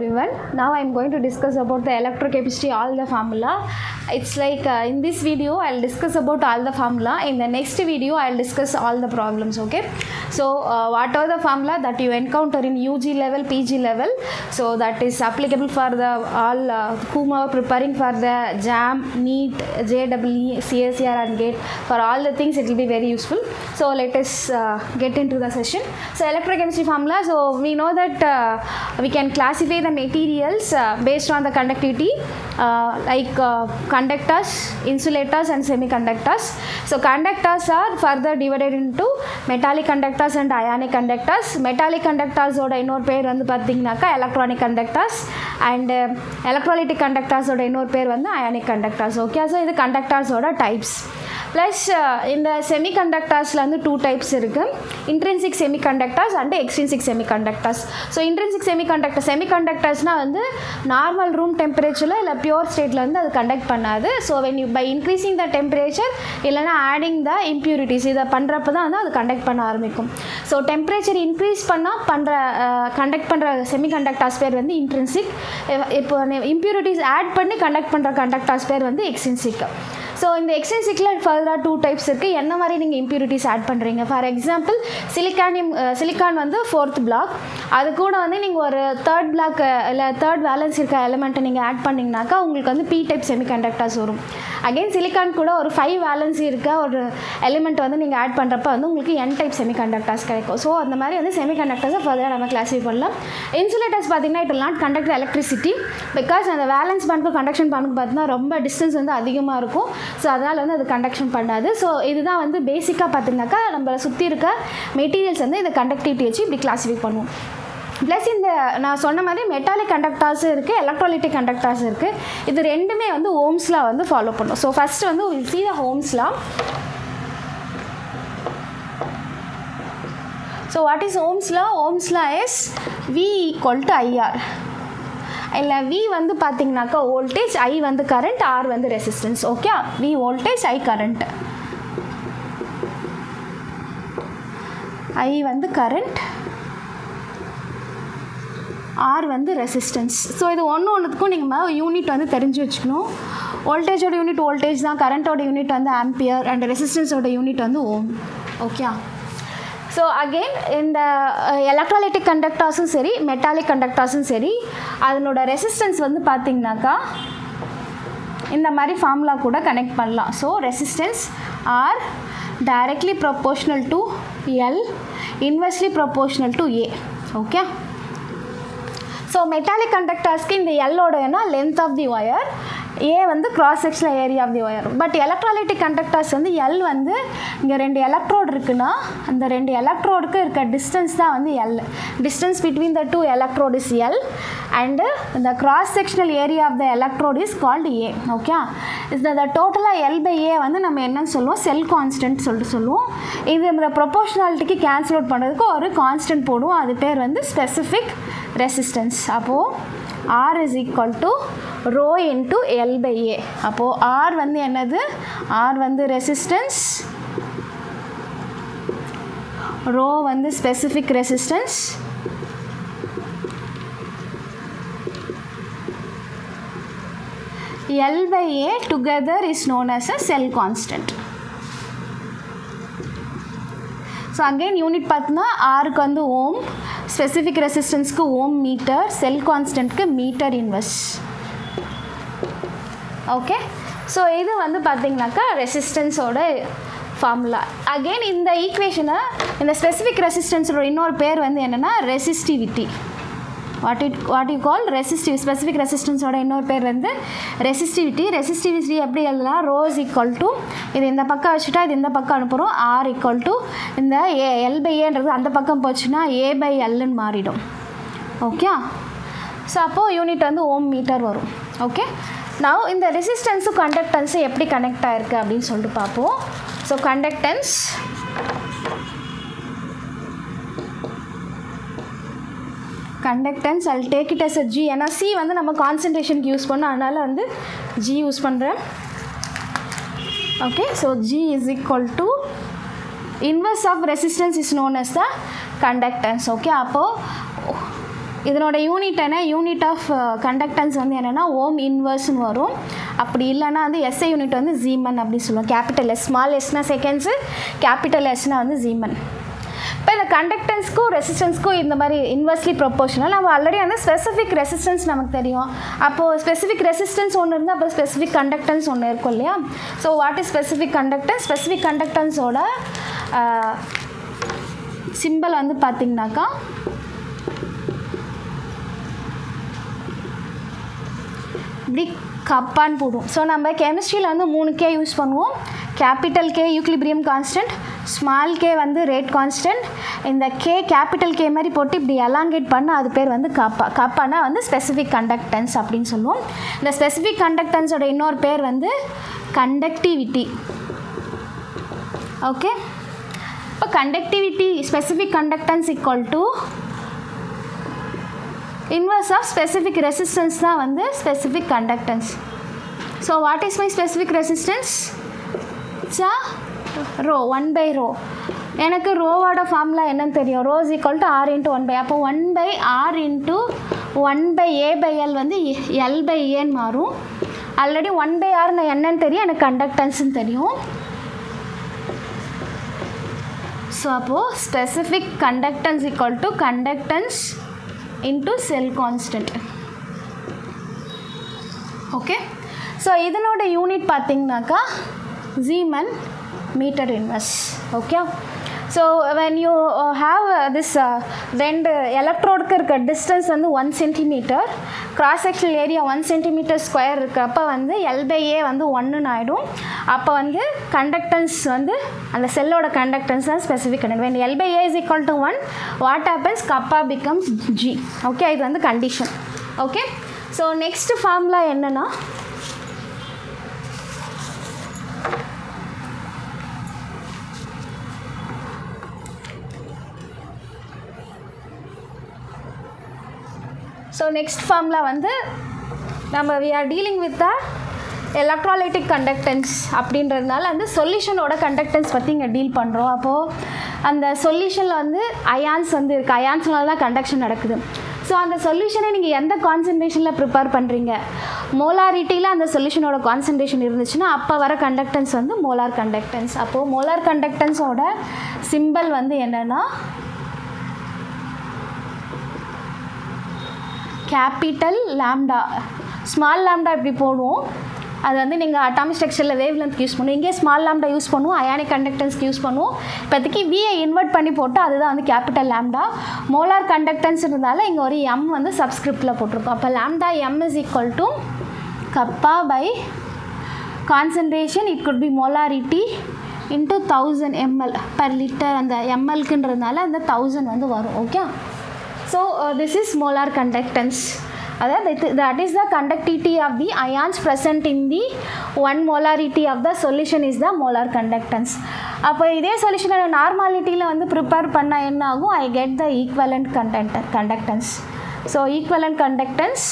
everyone. Now I am going to discuss about the electrochemistry all the formula. It's like uh, in this video I'll discuss about all the formula. In the next video I'll discuss all the problems. Okay. So uh, what are the formula that you encounter in UG level, PG level? So that is applicable for the all uh, whom are preparing for the JAM, NEET, JEE, CSER and GATE. For all the things it will be very useful. So let us uh, get into the session. So electrochemistry formula. So we know that uh, we can classify the materials uh, based on the conductivity uh, like uh, conductors, insulators and semiconductors. So conductors are further divided into metallic conductors and ionic conductors. Metallic conductors ஓட இன்னொரு பேர் வந்து பார்த்தீங்கன்னாக்கா electronic conductors and uh, electrolytic conductors ஓட இன்னொரு பேர் வந்து ionic conductors okay so இது conductors ஓட டைப்ஸ் ப்ளஸ் இந்த செமிகண்டக்டர்ஸில் வந்து டூ டைப்ஸ் இருக்குது intrinsic semiconductors and extrinsic semiconductors so intrinsic semiconductor செமிகண்டக்டர்ஸ்னால் வந்து நார்மல் ரூம் டெம்பரேச்சரில் இல்லை பியூர் ஸ்டேட்டில் வந்து அது கண்டக்ட் பண்ணாது so when you by increasing the temperature இல்லைனா ஆடிங் த இம்ப்யூரிட்டிஸ் இதை பண்ணுறப்ப தான் வந்து அது கண்டக்ட் பண்ண ஆரம்பிக்கும் ஸோ டெம்பரேச்சர் இன்க்ரீஸ் பண்ணால் பண்ணுற கண்டக்ட் பண்ணுற செமிகண்டக்டர்ஸ் பேர் வந்து இன்ட்ரென்சிக் இப்போ இம்ப்யூரிட்டிஸ் ஆட் பண்ணி கண்டக்ட் பண்ணுற கண்டக்டர்ஸ் பேர் வந்து எக்ஸ்ட்ரின்சிக் ஸோ இந்த எக்ஸ்டென்சிக்கில் ஃபர்தராக டூ டைப்ஸ் இருக்குது என்ன மாதிரி நீங்கள் இம்ப்யூரிட்டிஸ் ஆட் பண்ணுறீங்க ஃபார் எக்ஸாம்பிள் சிலிக்கானியம் சிலிக்கான் வந்து ஃபோர்த் பிளாக் அது கூட வந்து நீங்கள் ஒரு தேர்ட் பிளாக் இல்லை தேர்ட் பேலன்ஸ் இருக்க எலிமெண்ட்டை நீங்கள் ஆட் பண்ணிங்கனாக்கா உங்களுக்கு வந்து பி டைப் செமிகண்டக்டர்ஸ் வரும் அகெயின் சிலிக்கான் கூட ஒரு ஃபைவ் வேலன்சி இருக்க ஒரு எலிமெண்ட் வந்து நீங்கள் ஆட் பண்ணுறப்ப வந்து உங்களுக்கு என் டைப் செமிகண்டக்டர்ஸ் கிடைக்கும் ஸோ அந்த மாதிரி வந்து செமிகண்டக்டர்ஸை ஃபர்தராக நம்ம கிளாஸிஃபை பண்ணலாம் இன்சுலேட்டர்ஸ் பார்த்தீங்கன்னா it not conduct electricity because அந்த வேலன்ஸ் பேண்ட்க்கு கண்டக்ஷன் பேண்ட்க்கு பார்த்தீங்கன்னா ரொம்ப டிஸ்டன்ஸ் வந்து அதிகமாக இருக்கும் ஸோ அதனால் வந்து அது கண்டக்ஷன் பண்ணாது ஸோ இதுதான் வந்து பேசிக்காக பார்த்தீங்கன்னாக்கா நம்மளை சுற்றி இருக்க மெட்டீரியல்ஸ் வந்து இந்த கண்டக்டிவிட்டி வச்சு இப்படி கிளாஸிஃபை பண்ணுவோம் ப்ளஸ் இந்த நான் சொன்ன மாதிரி மெட்டாலிக் கண்டக்டர்ஸும் இருக்குது எலக்ட்ராலிட்டிக் கண்டக்டர்ஸ் இருக்குது இது ரெண்டுமே வந்து ஓம்ஸ்லாம் வந்து ஃபாலோ பண்ணும் ஸோ ஃபஸ்ட்டு வந்து will see the Ohm's law so what is Ohm's law Ohm's law is V equal to IR இல்லை வி வந்து பார்த்தீங்கன்னாக்கா வோல்டேஜ் ஐ வந்து கரண்ட் ஆர் வந்து resistance okay V voltage I current I வந்து கரண்ட் ஆர் வந்து resistance so இது ஒன்று ஒன்றுத்துக்கும் நீங்கள் யூனிட் வந்து தெரிஞ்சு வச்சுக்கணும் வோல்டேஜோட யூனிட் வோல்டேஜ் தான் கரண்ட்டோட யூனிட் வந்து ஆம்பியர் அண்ட் ரெசிஸ்டன்ஸோட யூனிட் வந்து ஓம் ஓகே ஸோ அகெயின் இந்த எலக்ட்ராலிட்டிக் கண்டக்டர்ஸும் சரி மெட்டாலிக் கண்டக்டர்ஸும் சரி அதனோட ரெசிஸ்டன்ஸ் வந்து பார்த்திங்கனாக்கா இந்த மாதிரி ஃபார்முலா கூட கனெக்ட் பண்ணலாம் so resistance R directly proportional to L inversely proportional to A okay so metallic கண்டக்டர்ஸ்க்கு இந்த எல்லோடனா length of the wire A வந்து cross sectional area of the wire but electrolytic conductors வந்து எல் வந்து இங்கே ரெண்டு எலக்ட்ரோடு இருக்குன்னா அந்த ரெண்டு எலக்ட்ரோடுக்கு இருக்க டிஸ்டன்ஸ் தான் வந்து L distance between the two electrode is L and இந்த cross sectional area of the electrode is called A okay இந்த டோட்டலாக எல் பை ஏ வந்து நம்ம என்னன்னு சொல்லுவோம் செல் கான்ஸ்டன்ட் சொல்லிட்டு சொல்லுவோம் இது இந்த ப்ரொபோஷனாலிட்டிக்கு கேன்சல் அவுட் பண்ணுறதுக்கு ஒரு கான்ஸ்டன்ட் போடுவோம் அது பேர் வந்து ஸ்பெசிஃபிக் ரெசிஸ்டன்ஸ் அப்போது R is equal to rho into L by A அப்போது ஆர் வந்து என்னது ஆர் வந்து ரெசிஸ்டன்ஸ் ரோ வந்து specific resistance L by A together is known as a cell constant so again unit பார்த்தோன்னா ஆருக்கு வந்து ஓம் ஸ்பெசிஃபிக் ரெசிஸ்டன்ஸ்க்கு ஓம் மீட்டர் செல் கான்ஸ்டன்ட்க்கு மீட்டர் இன்வெர்ஸ் ஓகே ஸோ இது வந்து பார்த்திங்கனாக்கா ரெசிஸ்டன்ஸோட ஃபார்முலா அகெயின் இந்த ஈக்குவேஷனை இந்த ஸ்பெசிஃபிக் ரெசிஸ்டன்ஸோட இன்னொரு பேர் வந்து என்னென்னா resistivity what it what you call resistive specific ரெசிஸ்டன்ஸோட இன்னொரு பேர் வந்து ரெசிஸ்டிவிட்டி ரெசிஸ்டிவிட்டி எப்படி எழுதலாம் ரோஸ் ஈக்குவல் டு இது இந்த பக்கம் வச்சுட்டா இது இந்த பக்கம் அனுப்புகிறோம் ஆர் ஈக்குவல் டு இந்த ஏ எல் பை ஏன்றது அந்த பக்கம் போச்சுன்னா ஏ பை எல்லுன்னு மாறிடும் ஓகே ஸோ அப்போது யூனிட் வந்து ஓம் மீட்டர் வரும் ஓகே நான் இந்த ரெசிஸ்டன்ஸும் கண்டக்டன்ஸும் எப்படி கனெக்ட் ஆகிருக்கு அப்படின்னு சொல்லிட்டு பார்ப்போம் so conductance conductance I'll take it as a G ஏன்னா சி வந்து நம்ம கான்சன்ட்ரேஷனுக்கு யூஸ் பண்ணோம் அதனால் வந்து ஜி யூஸ் பண்ணுறேன் okay so G is equal to inverse of resistance is known as the conductance okay அப்போது இதனோட யூனிட் என்ன யூனிட் ஆஃப் கண்டக்டன்ஸ் வந்து என்னென்னா ஓம் இன்வர்ஸ்னு வரும் அப்படி இல்லைன்னா வந்து எஸ்ஐ யூனிட் வந்து ஜீமன் அப்படின்னு சொல்லுவோம் கேபிட்டல் எஸ் ஸ்மால் எஸ்னா செகண்ட்ஸு கேபிட்டல் எஸ்னா வந்து ஜீமன் இப்போ இந்த கண்டக்டன்ஸ்க்கும் ரெசிஸ்டன்ஸ்க்கும் இந்த மாதிரி இன்வெர்ஸ்லி ப்ரொப்போர்ஷனல் நம்ம ஆல்ரெடி வந்து ஸ்பெசிஃபிக் ரெசிஸ்டன்ஸ் நமக்கு தெரியும் அப்போது ஸ்பெசிஃபிக் ரெசிஸ்டன்ஸ் ஒன்று இருந்தால் அப்போ ஸ்பெசிஃபிக் கண்டக்டன்ஸ் ஒன்று இருக்கும் இல்லையா so what is specific conductance specific கண்டக்டன்ஸோட சிம்பிள் வந்து பார்த்திங்கனாக்கா இப்படி கப்பான்னு போடுவோம் ஸோ நம்ம கெமிஸ்ட்ரியில் வந்து மூணு கே யூஸ் பண்ணுவோம் capital K equilibrium constant small K வந்து ரேட் கான்ஸ்டன்ட் இந்த கே கேபிட்டல் கே மாதிரி போட்டு இப்படி எலாங்கேட் பண்ண அது பேர் வந்து கப்பா கப்பானா வந்து ஸ்பெசிஃபிக் கண்டக்டன்ஸ் அப்படின்னு சொல்லுவோம் இந்த ஸ்பெசிஃபிக் கண்டக்டன்ஸோட இன்னொரு பேர் வந்து கண்டக்டிவிட்டி ஓகே இப்போ conductivity specific conductance equal to inverse of specific resistance தான் வந்து specific conductance so what is my specific resistance it's a rho 1 by rho எனக்கு ரோவோட ஃபார்முலா என்னன்னு தெரியும் rho is equal to R into one by அப்போ one by R into one by A by L வந்து L by ஏன்னு மாறும் already one by R நான் என்னன்னு தெரியும் எனக்கு கண்டக்டன்ஸ்னு தெரியும் ஸோ அப்போது specific conductance equal to conductance into cell constant okay so இதனோட யூனிட் பார்த்தீங்கன்னாக்கா siemens metre inverse okay so when you have this ரெண்டு எலக்ட்ரோடுக்கு இருக்க டிஸ்டன்ஸ் வந்து one centimetre cross sectional area one centimetre square இருக்கப்போ வந்து எல் பை ஏ வந்து ஒன்றுன்னு ஆகிடும் அப்போ வந்து கண்டக்டன்ஸ் வந்து அந்த செல்லோட கண்டக்டன்ஸ் தான் specific conduct when L by A is equal to one what happens kappa becomes G okay இது வந்து condition okay so next formula என்னென்னா ஸோ நெக்ஸ்ட் ஃபார்மில் வந்து நம்ம we are dealing with the electrolytic conductance அப்படின்றதுனால அந்த சொல்யூஷனோட conductance பற்றி இங்கே டீல் பண்ணுறோம் அப்போது அந்த சொல்யூஷனில் வந்து அயான்ஸ் வந்து இருக்குது அயான்ஸ்னால தான் கண்டக்ஷன் நடக்குது ஸோ அந்த சொல்யூஷனை நீங்கள் எந்த கான்சன்ட்ரேஷனில் ப்ரிப்பேர் பண்ணுறீங்க மோலாரிட்டியில் அந்த சொல்யூஷனோட கான்சன்ட்ரேஷன் இருந்துச்சுன்னா அப்போ வர கண்டக்டன்ஸ் வந்து மோலார் கண்டக்டன்ஸ் அப்போது மோலார் கண்டக்டன்ஸோட சிம்பிள் வந்து என்னென்னா கேபிட்டல் லேம்டா ஸ்மால் லேம்டா இப்படி போடுவோம் அது வந்து நீங்கள் அட்டாமிக் ஸ்ட்ரக்சரில் வேவ் லென்த் யூஸ் பண்ணுவோம் இங்கே ஸ்மால் லேம்டா யூஸ் பண்ணுவோம் அயானிக் கண்டக்டன்ஸ்க்கு யூஸ் பண்ணுவோம் இப்போதைக்கு வியை இன்வெர்ட் பண்ணி போட்டு அதுதான் வந்து கேபிட்டல் லேம்டா மோலார் கண்டக்டன்ஸ் இருந்தால இங்கே ஒரு எம் வந்து சப்ஸ்கிரிப்டில் போட்டிருக்கோம் அப்போ lambda M is equal to kappa by concentration it could be molarity into thousand ml per litre அந்த எம்எல்க்குன்றதுனால அந்த தௌசண்ட் வந்து வரும் okay so this is molar conductance அதாவது that is the conductivity of the ions present in the one molarity of the solution is the molar conductance அப்போ இதே சொல்யூஷனோட நார்மாலிட்டியில் வந்து ப்ரிப்பேர் பண்ணால் என்ன ஆகும் I get the equivalent conduct conductance so equivalent conductance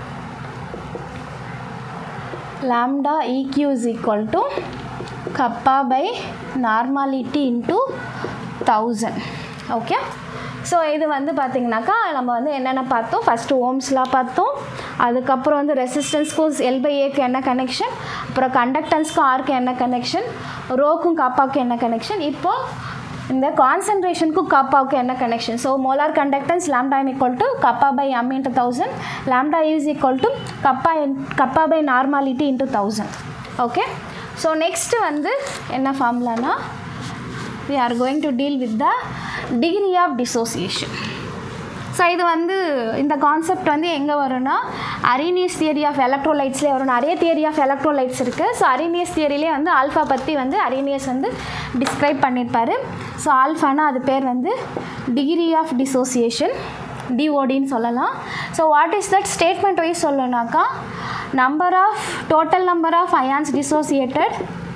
lambda eq is equal to kappa by normality into 1000 okay so இது வந்து பார்த்திங்கனாக்கா நம்ம வந்து என்னென்ன பார்த்தோம் ஃபஸ்ட்டு ஓம்ஸ்லாம் பார்த்தோம் அதுக்கப்புறம் வந்து ரெசிஸ்டன்ஸ்க்கும் எல் பை ஏக்கு என்ன கனெக்ஷன் அப்புறம் கண்டக்டன்ஸ்க்கும் ஆர்க்கு என்ன கனெக்ஷன் ரோக்கும் காப்பாவுக்கு என்ன கனெக்ஷன் இப்போது இந்த கான்சன்ட்ரேஷனுக்கும் கப்பாவுக்கு என்ன connection so molar conductance lambda M equal to kappa by M into thousand lambda is equal to kappa in kappa by normality into thousand okay so next வந்து என்ன ஃபார்முலானா we are going to deal with the degree of dissociation so இது வந்து இந்த concept வந்து எங்கே வரும்னா Arrhenius theory of எலக்ட்ரோலைட்ஸ்லேயே வரும் நிறைய தியரி ஆஃப் எலக்ட்ரோலைட்ஸ் இருக்குது ஸோ அரினியஸ் தியரிலே வந்து ஆல்ஃபா பற்றி வந்து அரினியஸ் வந்து டிஸ்கிரைப் பண்ணியிருப்பார் ஸோ ஆல்ஃபானா அது பேர் வந்து டிகிரி ஆஃப் டிசோசியேஷன் டிஓடின்னு சொல்லலாம் so what is that statement wise சொல்லணுனாக்கா number of total number of ions dissociated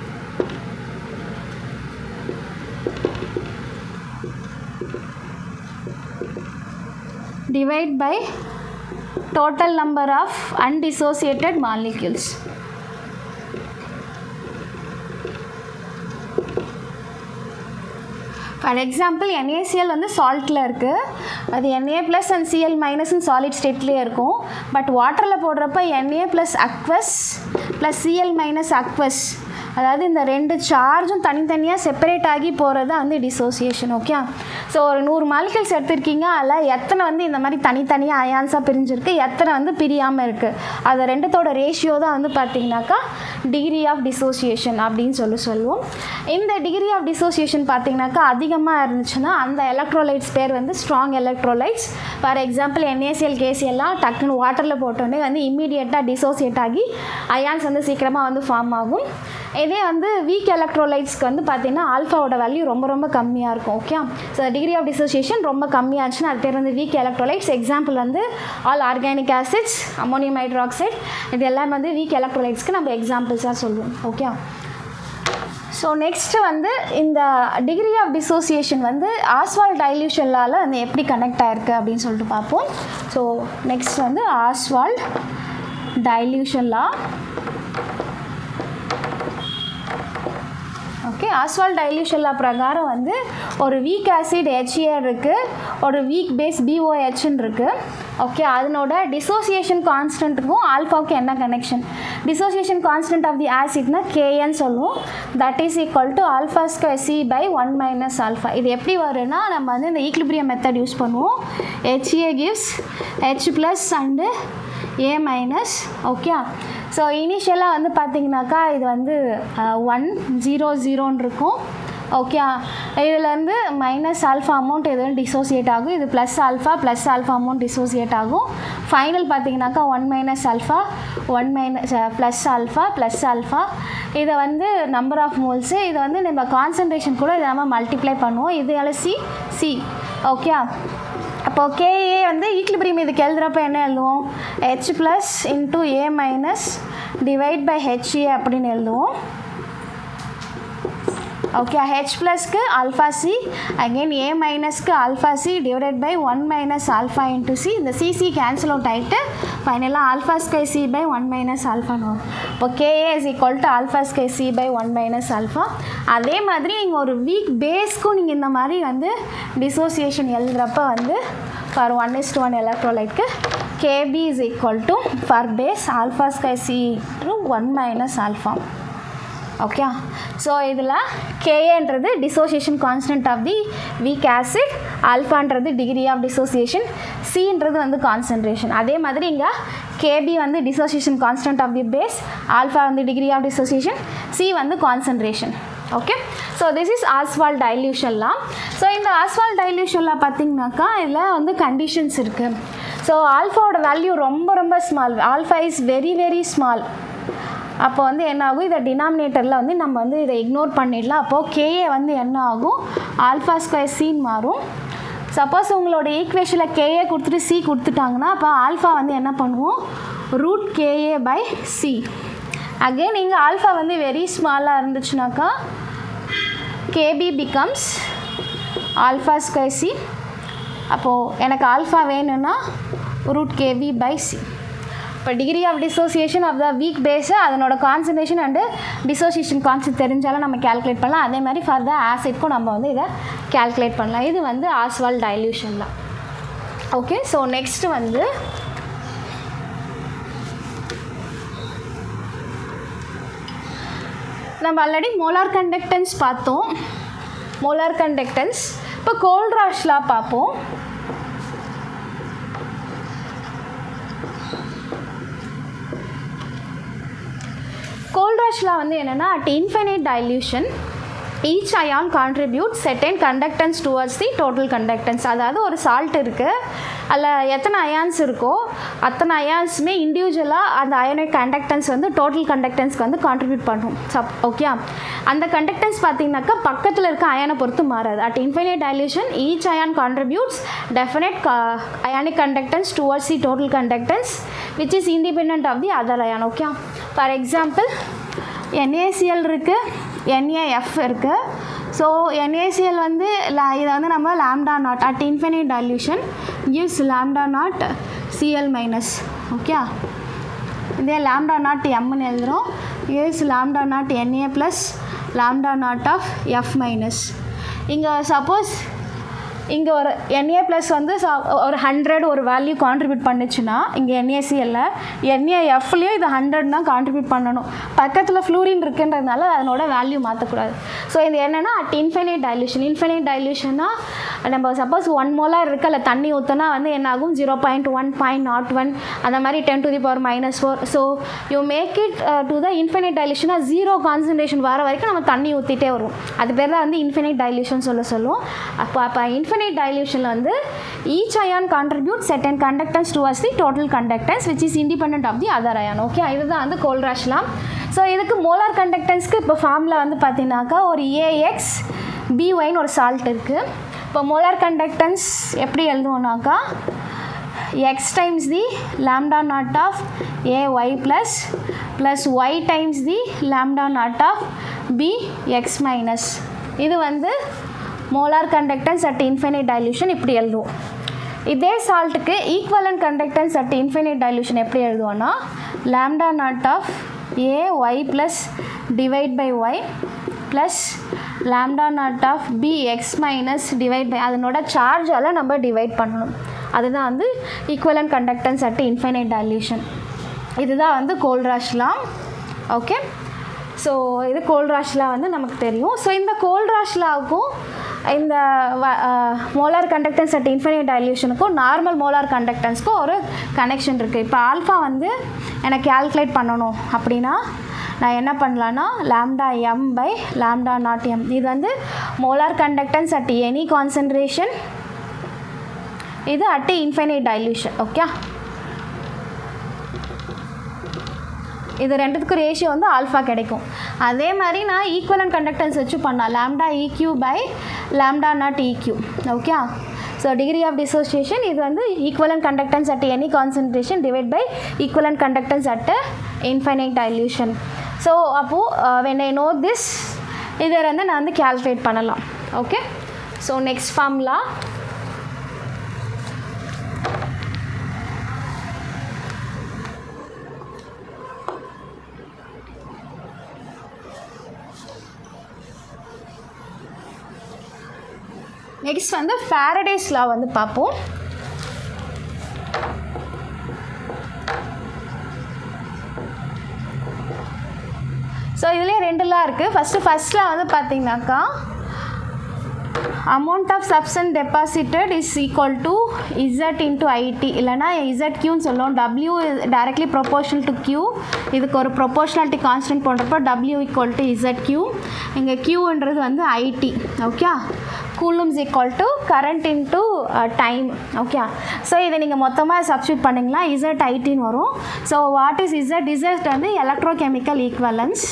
divide by total number of undissociated molecules. For example NaCl வந்து சால்ட்டில் இருக்குது அது Na ப்ளஸ் அண்ட் சிஎல் மைனஸ்னு சாலிட் ஸ்டேட்லேயே இருக்கும் பட் வாட்டரில் போடுறப்ப Na plus aqueous plus CL minus aqueous அதாவது இந்த ரெண்டு சார்ஜும் தனித்தனியாக செப்பரேட் ஆகி போகிறது தான் வந்து டிசோசியேஷன் ஓகே ஸோ ஒரு நூறு மாலிகல்ஸ் எடுத்திருக்கீங்க அதில் எத்தனை வந்து இந்த மாதிரி தனித்தனியாக அயான்ஸாக பிரிஞ்சிருக்கு எத்தனை வந்து பிரியாமல் இருக்குது அது ரெண்டுத்தோட ரேஷியோ தான் வந்து பார்த்தீங்கன்னாக்கா டிகிரி ஆஃப் டிசோசியேஷன் அப்படின்னு சொல்லி சொல்லுவோம் இந்த டிகிரி ஆஃப் டிசோசியேஷன் பார்த்தீங்கன்னாக்கா அதிகமாக இருந்துச்சுன்னா அந்த எலக்ட்ரோலைட்ஸ் பேர் வந்து strong electrolytes for example NaCl கேசிஎல்லாம் டக்குன்னு வாட்டரில் போட்டோன்னே வந்து இம்மீடியட்டாக டிசோசியேட் ஆகி அயான்ஸ் வந்து சீக்கிரமாக வந்து ஃபார்ம் ஆகும் இதே வந்து வீக் எலக்ட்ரோலைட்ஸ்க்கு வந்து பார்த்தீங்கன்னா ஆல்ஃபாவோட வேல்யூ ரொம்ப ரொம்ப கம்மியாக இருக்கும் okay so degree of dissociation ரொம்ப கம்மியாச்சுன்னா அது பேர் வந்து வீக் எலக்ட்ரோலைட்ஸ் எக்ஸாம்பிள் வந்து all organic acids ammonium hydroxide இது எல்லாம் வந்து வீக் எலக்ட்ரோலைட்ஸ்க்கு நம்ம எக்ஸாம்பிள்ஸாக சொல்லுவோம் ஓகே ஸோ நெக்ஸ்ட்டு வந்து இந்த டிகிரி ஆஃப் டிசோசியேஷன் வந்து ஆஸ்வால் டைல்யூஷன்லால் வந்து எப்படி கனெக்ட் ஆயிருக்கு அப்படின்னு சொல்லிட்டு பார்ப்போம் ஸோ நெக்ஸ்ட் வந்து ஆஸ்வால் டைல்யூஷன்லா ஓகே ஆஸ்வால் டைல்யூஷன்லா பிரகாரம் வந்து ஒரு வீக் ஆசிட் ஹெச்ஏஆர் இருக்குது ஒரு வீக் பேஸ் பிஓஹெச்ன்னு இருக்குது ஓகே அதனோட டிசோசியேஷன் கான்ஸ்டன்ட்டுக்கும் ஆல்ஃபாவுக்கும் என்ன connection dissociation constant of the ஆசிட்னா கேஎன்னு சொல்லுவோம் that is equal to alpha square C by one minus alpha இது எப்படி வரும்னா நம்ம வந்து இந்த ஈக்லிபிரியம் மெத்தட் யூஸ் பண்ணுவோம் HA gives H plus and A minus okay so இனிஷியலாக வந்து பார்த்தீங்கன்னாக்கா இது வந்து ஒன் ஜீரோ ஜீரோன்னு இருக்கும் ஓகே இதுலேருந்து மைனஸ் ஆல்ஃபா அமௌண்ட் எதுவும் டிசோசியேட் ஆகும் இது plus alpha plus alpha amount dissociate ஆகும் ஃபைனல் பார்த்தீங்கன்னாக்கா one minus alpha one minus plus alpha plus alpha இதை வந்து நம்பர் ஆஃப் மோல்ஸு இதை வந்து நம்ம கான்சன்ட்ரேஷன் கூட இதை நம்ம மல்டிப்ளை பண்ணுவோம் இது சி சி ஓகே அப்போ கேஏ வந்து ஈக்லிபிரியம் இதுக்கு எழுதுகிறப்ப என்ன எழுதுவோம் H plus into A minus divide by HA அப்படின்னு எழுதுவோம் ஓகே ஹெச் ப்ளஸ்க்கு ஆல்ஃபா சி அகெயின் ஏ மைனஸ்க்கு alpha C divided by one minus alpha into C இந்த சிசி கேன்சல் அவுட் ஆகிட்டு ஃபைனலாக alpha square C by one minus ஆல்ஃபான்னு வரும் இப்போ KA is equal to alpha square C by one minus alpha அதே மாதிரி நீங்கள் ஒரு வீக் பேஸ்க்கும் நீங்கள் இந்த மாதிரி வந்து டிசோசியேஷன் எழுதுகிறப்ப வந்து for one is to one எலக்ட்ரோலைட்க்கு KB is equal to for base alpha square C to one minus alpha okay so இதில் கேஏன்றது dissociation constant of the weak acid ஆல்ஃபான்றது டிகிரி ஆஃப் டிசோசியேஷன் சின்றது வந்து கான்சன்ட்ரேஷன் அதே மாதிரி இங்கே கேபி வந்து dissociation constant of the base alpha வந்து டிகிரி ஆஃப் டிசோசியேஷன் சி வந்து concentration okay so this is Ostwald டைல்யூஷன்லாம் ஸோ இந்த ஆஸ்வால் டைல்யூஷன்லாம் பார்த்தீங்கன்னாக்கா இதில் வந்து கண்டிஷன்ஸ் இருக்குது ஸோ ஆல்ஃபாவோட வேல்யூ ரொம்ப ரொம்ப small alpha is very very small அப்போ வந்து என்ன ஆகும் இதை டினாமினேட்டரில் வந்து நம்ம வந்து இதை இக்னோர் பண்ணிடலாம் அப்போது கேஏ வந்து என்ன ஆகும் ஆல்ஃபா ஸ்கொயர் சின்னு மாறும் சப்போஸ் உங்களோட ஈக்குவேஷனில் கேஏ கொடுத்துட்டு சி கொடுத்துட்டாங்கன்னா அப்போ ஆல்ஃபா வந்து என்ன பண்ணுவோம் root KA by C again இங்கே ஆல்ஃபா வந்து வெரி ஸ்மாலாக இருந்துச்சுனாக்கா KB becomes alpha square C அப்போது எனக்கு ஆல்ஃபா வேணும்னா ரூட் கேபி பை சி இப்போ degree of dissociation of the weak base அதனோட கான்சன்ட்ரேஷன் அண்டு டிசோசியேஷன் கான்செப்ட் தெரிஞ்சாலும் நம்ம கேல்குலேட் பண்ணலாம் அதே மாதிரி ஃபார் த ஆசிட்க்கும் நம்ம வந்து இதை கேல்குலேட் பண்ணலாம் இது வந்து ஆஸ்வால் டைல்யூஷன் தான் ஓகே ஸோ நெக்ஸ்ட் வந்து நம்ம ஆல்ரெடி மோலார் கண்டக்டன்ஸ் பார்த்தோம் மோலார் கண்டக்டன்ஸ் இப்போ கோல்ட்ராஷ்லாம் பார்ப்போம் கோல்ட்ராஷ்லாம் வந்து என்னென்னா at infinite dilution each ion contribute certain conductance towards the total conductance அதாவது ஒரு சால்ட் இருக்குது அதில் எத்தனை அயான்ஸ் இருக்கோ அத்தனை அயான்ஸுமே இண்டிவிஜுவலாக அந்த அயனிக் கண்டக்டன்ஸ் வந்து டோட்டல் கண்டக்டன்ஸ்க்கு வந்து கான்ட்ரிபியூட் பண்ணும் சப் ஓகே அந்த கண்டக்டன்ஸ் பார்த்தீங்கன்னாக்கா பக்கத்தில் இருக்க அயனை பொறுத்து மாறாது at infinite dilution each ion contributes definite ionic conductance towards the total conductance which is independent of the other ion okay for example NaCl இருக்குது NaF இருக்குது ஸோ NaCl வந்து la- இதை வந்து நம்ம lambda naught at infinite dilution gives lambda naught CL minus okay இதே lambda naught எம்னு எழுதுகிறோம் gives lambda naught Na plus lambda naught of F minus இங்கே சப்போஸ் இங்கே ஒரு என்ஏ ப்ளஸ் வந்து ச- ஒரு ஹண்ட்ரட் ஒரு வேல்யூ கான்ட்ரிபியூட் பண்ணுச்சுன்னா இங்கே என்ஏசிஎல்ல என்ஏஎஃப்லேயும் இது ஹண்ட்ரட் தான் கான்ட்ரிபியூட் பண்ணணும் பக்கத்தில் ஃப்ளூரின் இருக்குன்றதுனால அதனோட வேல்யூ மாற்றக்கூடாது ஸோ இது என்னென்னா அட் இன்ஃபைனைட் டைல்யூஷன் இன்ஃபைனைட் டைல்யூஷன்னா நம்ம சப்போஸ் ஒன் மோலார் இருக்கு அதில் தண்ணி ஊற்றினா வந்து என்ன ஆகும் zero point one point naught one அந்த மாதிரி ten to the power minus four so you make it to the infinite டைல்யூஷனாக ஜீரோ கான்சன்ட்ரேஷன் வர வரைக்கும் நம்ம தண்ணி ஊற்றிட்டே வருவோம் அது பேர் தான் வந்து இன்ஃபைனைட் டைல்யூஷன் சொல்ல சொல்லுவோம் அப்போ அப்போ இன்ஃபைனைட் டைல்யூஷனில் வந்து each ion contribute certain conductance towards the total conductance which is independent of the other ion okay இதுதான் வந்து கோல்ராஷ்லாம் ஸோ இதுக்கு மோலார் கண்டக்டன்ஸ்க்கு இப்போ ஃபார்மில் வந்து பார்த்தீங்கன்னாக்கா ஒரு ஏஎக்ஸ் பிஒய்னு ஒரு சால்ட் இருக்குது இப்போ மோலார் கண்டக்டன்ஸ் எப்படி எழுதுவோம்னாக்கா x times the lambda naught of ay plus plus y times the lambda naught of b x minus இது வந்து molar conductance at infinite dilution இப்படி எழுதுவோம் இதே சால்ட்டுக்கு equivalent conductance at infinite dilution எப்படி எழுதுவோன்னா lambda naught of a y plus divide by y plus lambda naught of B X minus divide by அதனோட சார்ஜால் நம்ம டிவைட் பண்ணணும் அதுதான் வந்து equivalent conductance at infinite dilution இதுதான் வந்து கோல்ராஷ்லாம் ஓகே ஸோ இது கோல்ராஷ்லா வந்து நமக்கு தெரியும் ஸோ இந்த கோல்ராஷ்லாவுக்கும் இந்த மோலார் கண்டக்டன்ஸ் அட் இன்ஃபைனைட் டைல்யூஷனுக்கும் நார்மல் மோலார் கண்டக்டன்ஸ்க்கும் ஒரு கனெக்ஷன் இருக்குது இப்போ ஆல்ஃபா வந்து எனக்கு கால்குலேட் பண்ணணும் அப்படின்னா நான் என்ன பண்ணலான்னா lambda M by lambda naught M இது வந்து molar conductance at any concentration இது அட் இன்ஃபைனைட் டைல்யூஷன் ஓகே இது ரெண்டுத்துக்கும் ரேஷியோ வந்து ஆல்ஃபா கிடைக்கும் அதே மாதிரி நான் ஈக்குவலன் கண்டக்டன்ஸ் வச்சு பண்ணலாம் lambda EQ by lambda naught EQ okay so degree of dissociation இது வந்து equivalent conductance at any concentration divide by equivalent conductance at infinite dilution so அப்போது வென் ஐ நோ திஸ் இதை வந்து நான் வந்து கேல்குலேட் பண்ணலாம் okay so next formula next வந்து Faraday's law வந்து பார்ப்போம் ஸோ இதுலேயே ரெண்டு லா இருக்குது ஃபஸ்ட்டு ஃபஸ்ட் லா வந்து பார்த்தீங்கன்னாக்கா amount of substance deposited is equal to Z into IT இல்லைனா இசட் கியூன்னு சொல்லுவோம் W directly proportional to Q இதுக்கு ஒரு ப்ரொபோர்ஷனாலிட்டி கான்ஸ்டன்ட் போடுறப்போ W equal to Z Q இங்கே கியூன்றது வந்து IT okay coulombs equal to current into time okay so இதை நீங்கள் மொத்தமாக சப்ஸ்டியூட் பண்ணிங்களா இசட் ஐடின்னு வரும் ஸோ வாட் இஸ் இசட் இசட் வந்து electrochemical equivalence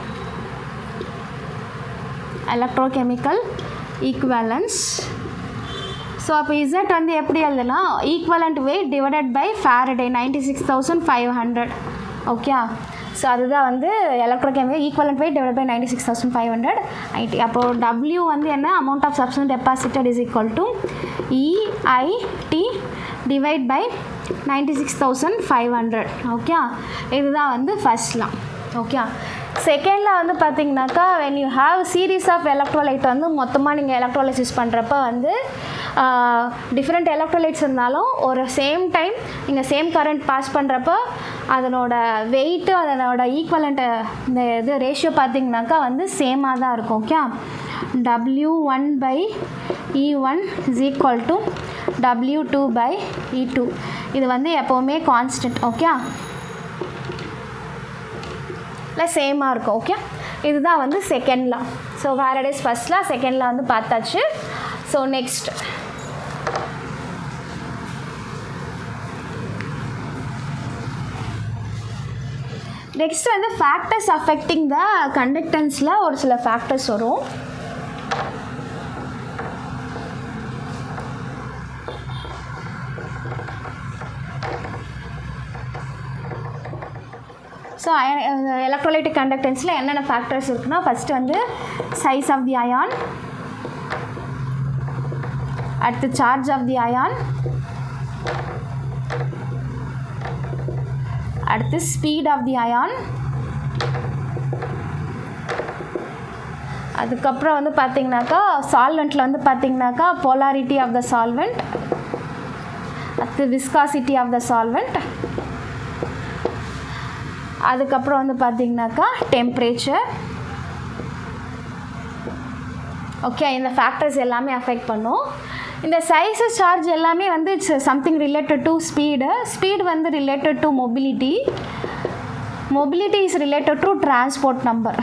electrochemical equivalence so அப்போ இசட் வந்து எப்படி எழுதலாம் equivalent weight divided by Faraday ninety six thousand five hundred okay so அதுதான் வந்து electrochemical equivalent weight divide by ninety six thousand five hundred IT அப்போது W வந்து என்ன amount of substance deposited is equal to EIT divide by ninety six thousand five hundred okay இதுதான் வந்து ஃபஸ்ட்லாம் okay செகண்டில் வந்து பார்த்தீங்கன்னாக்கா when you have series of electrolyte வந்து மொத்தமாக நீங்கள் எலக்ட்ரோலைசிஸ் பண்ணுறப்ப வந்து டிஃப்ரெண்ட் எலக்ட்ரோலைட்ஸ் இருந்தாலும் ஒரு சேம் டைம் நீங்கள் சேம் கரண்ட் பாஸ் பண்ணுறப்போ அதனோட வெயிட்டு அதனோட ஈக்குவலண்ட்டு இந்த இது ரேஷியோ பார்த்தீங்கன்னாக்கா வந்து சேமாக தான் இருக்கும் okay W one by E one is equal to W two by E two இது வந்து எப்போவுமே கான்ஸ்டன்ட் ஓகே இல்லை சேமாக இருக்கும் ஓகே இதுதான் வந்து second law so Faraday's first law second law வந்து பார்த்தாச்சு ஸோ நெக்ஸ்ட் நெக்ஸ்ட் வந்து ஃபேக்டர்ஸ் அஃபெக்டிங் த கண்டக்டன்ஸில் ஒரு சில ஃபேக்டர்ஸ் வரும் ஸோ எலக்ட்ரோலைட்டிக் கண்டக்டன்ஸில் என்னென்ன ஃபேக்டர்ஸ் இருக்குன்னா ஃபஸ்ட்டு வந்து சைஸ் ஆஃப் தி அயான் அடுத்து சார்ஜ் ஆஃப் தி அயான் அடுத்து ஸ்பீட் ஆஃப் தி அயான் அதுக்கப்புறம் வந்து பார்த்தீங்கன்னாக்கா சால்வெண்ட்டில் வந்து பார்த்தீங்கன்னாக்கா polarity ஆஃப் த சால்வெண்ட் அடுத்து விஸ்காசிட்டி ஆஃப் த சால்வெண்ட் அதுக்கப்புறம் வந்து பார்த்தீங்கன்னாக்கா டெம்பரேச்சர் ஓகே இந்த ஃபேக்டர்ஸ் எல்லாமே அஃபெக்ட் பண்ணும் இந்த சைஸு சார்ஜ் எல்லாமே வந்து it's something related to speed speed வந்து related to mobility mobility is related to transport number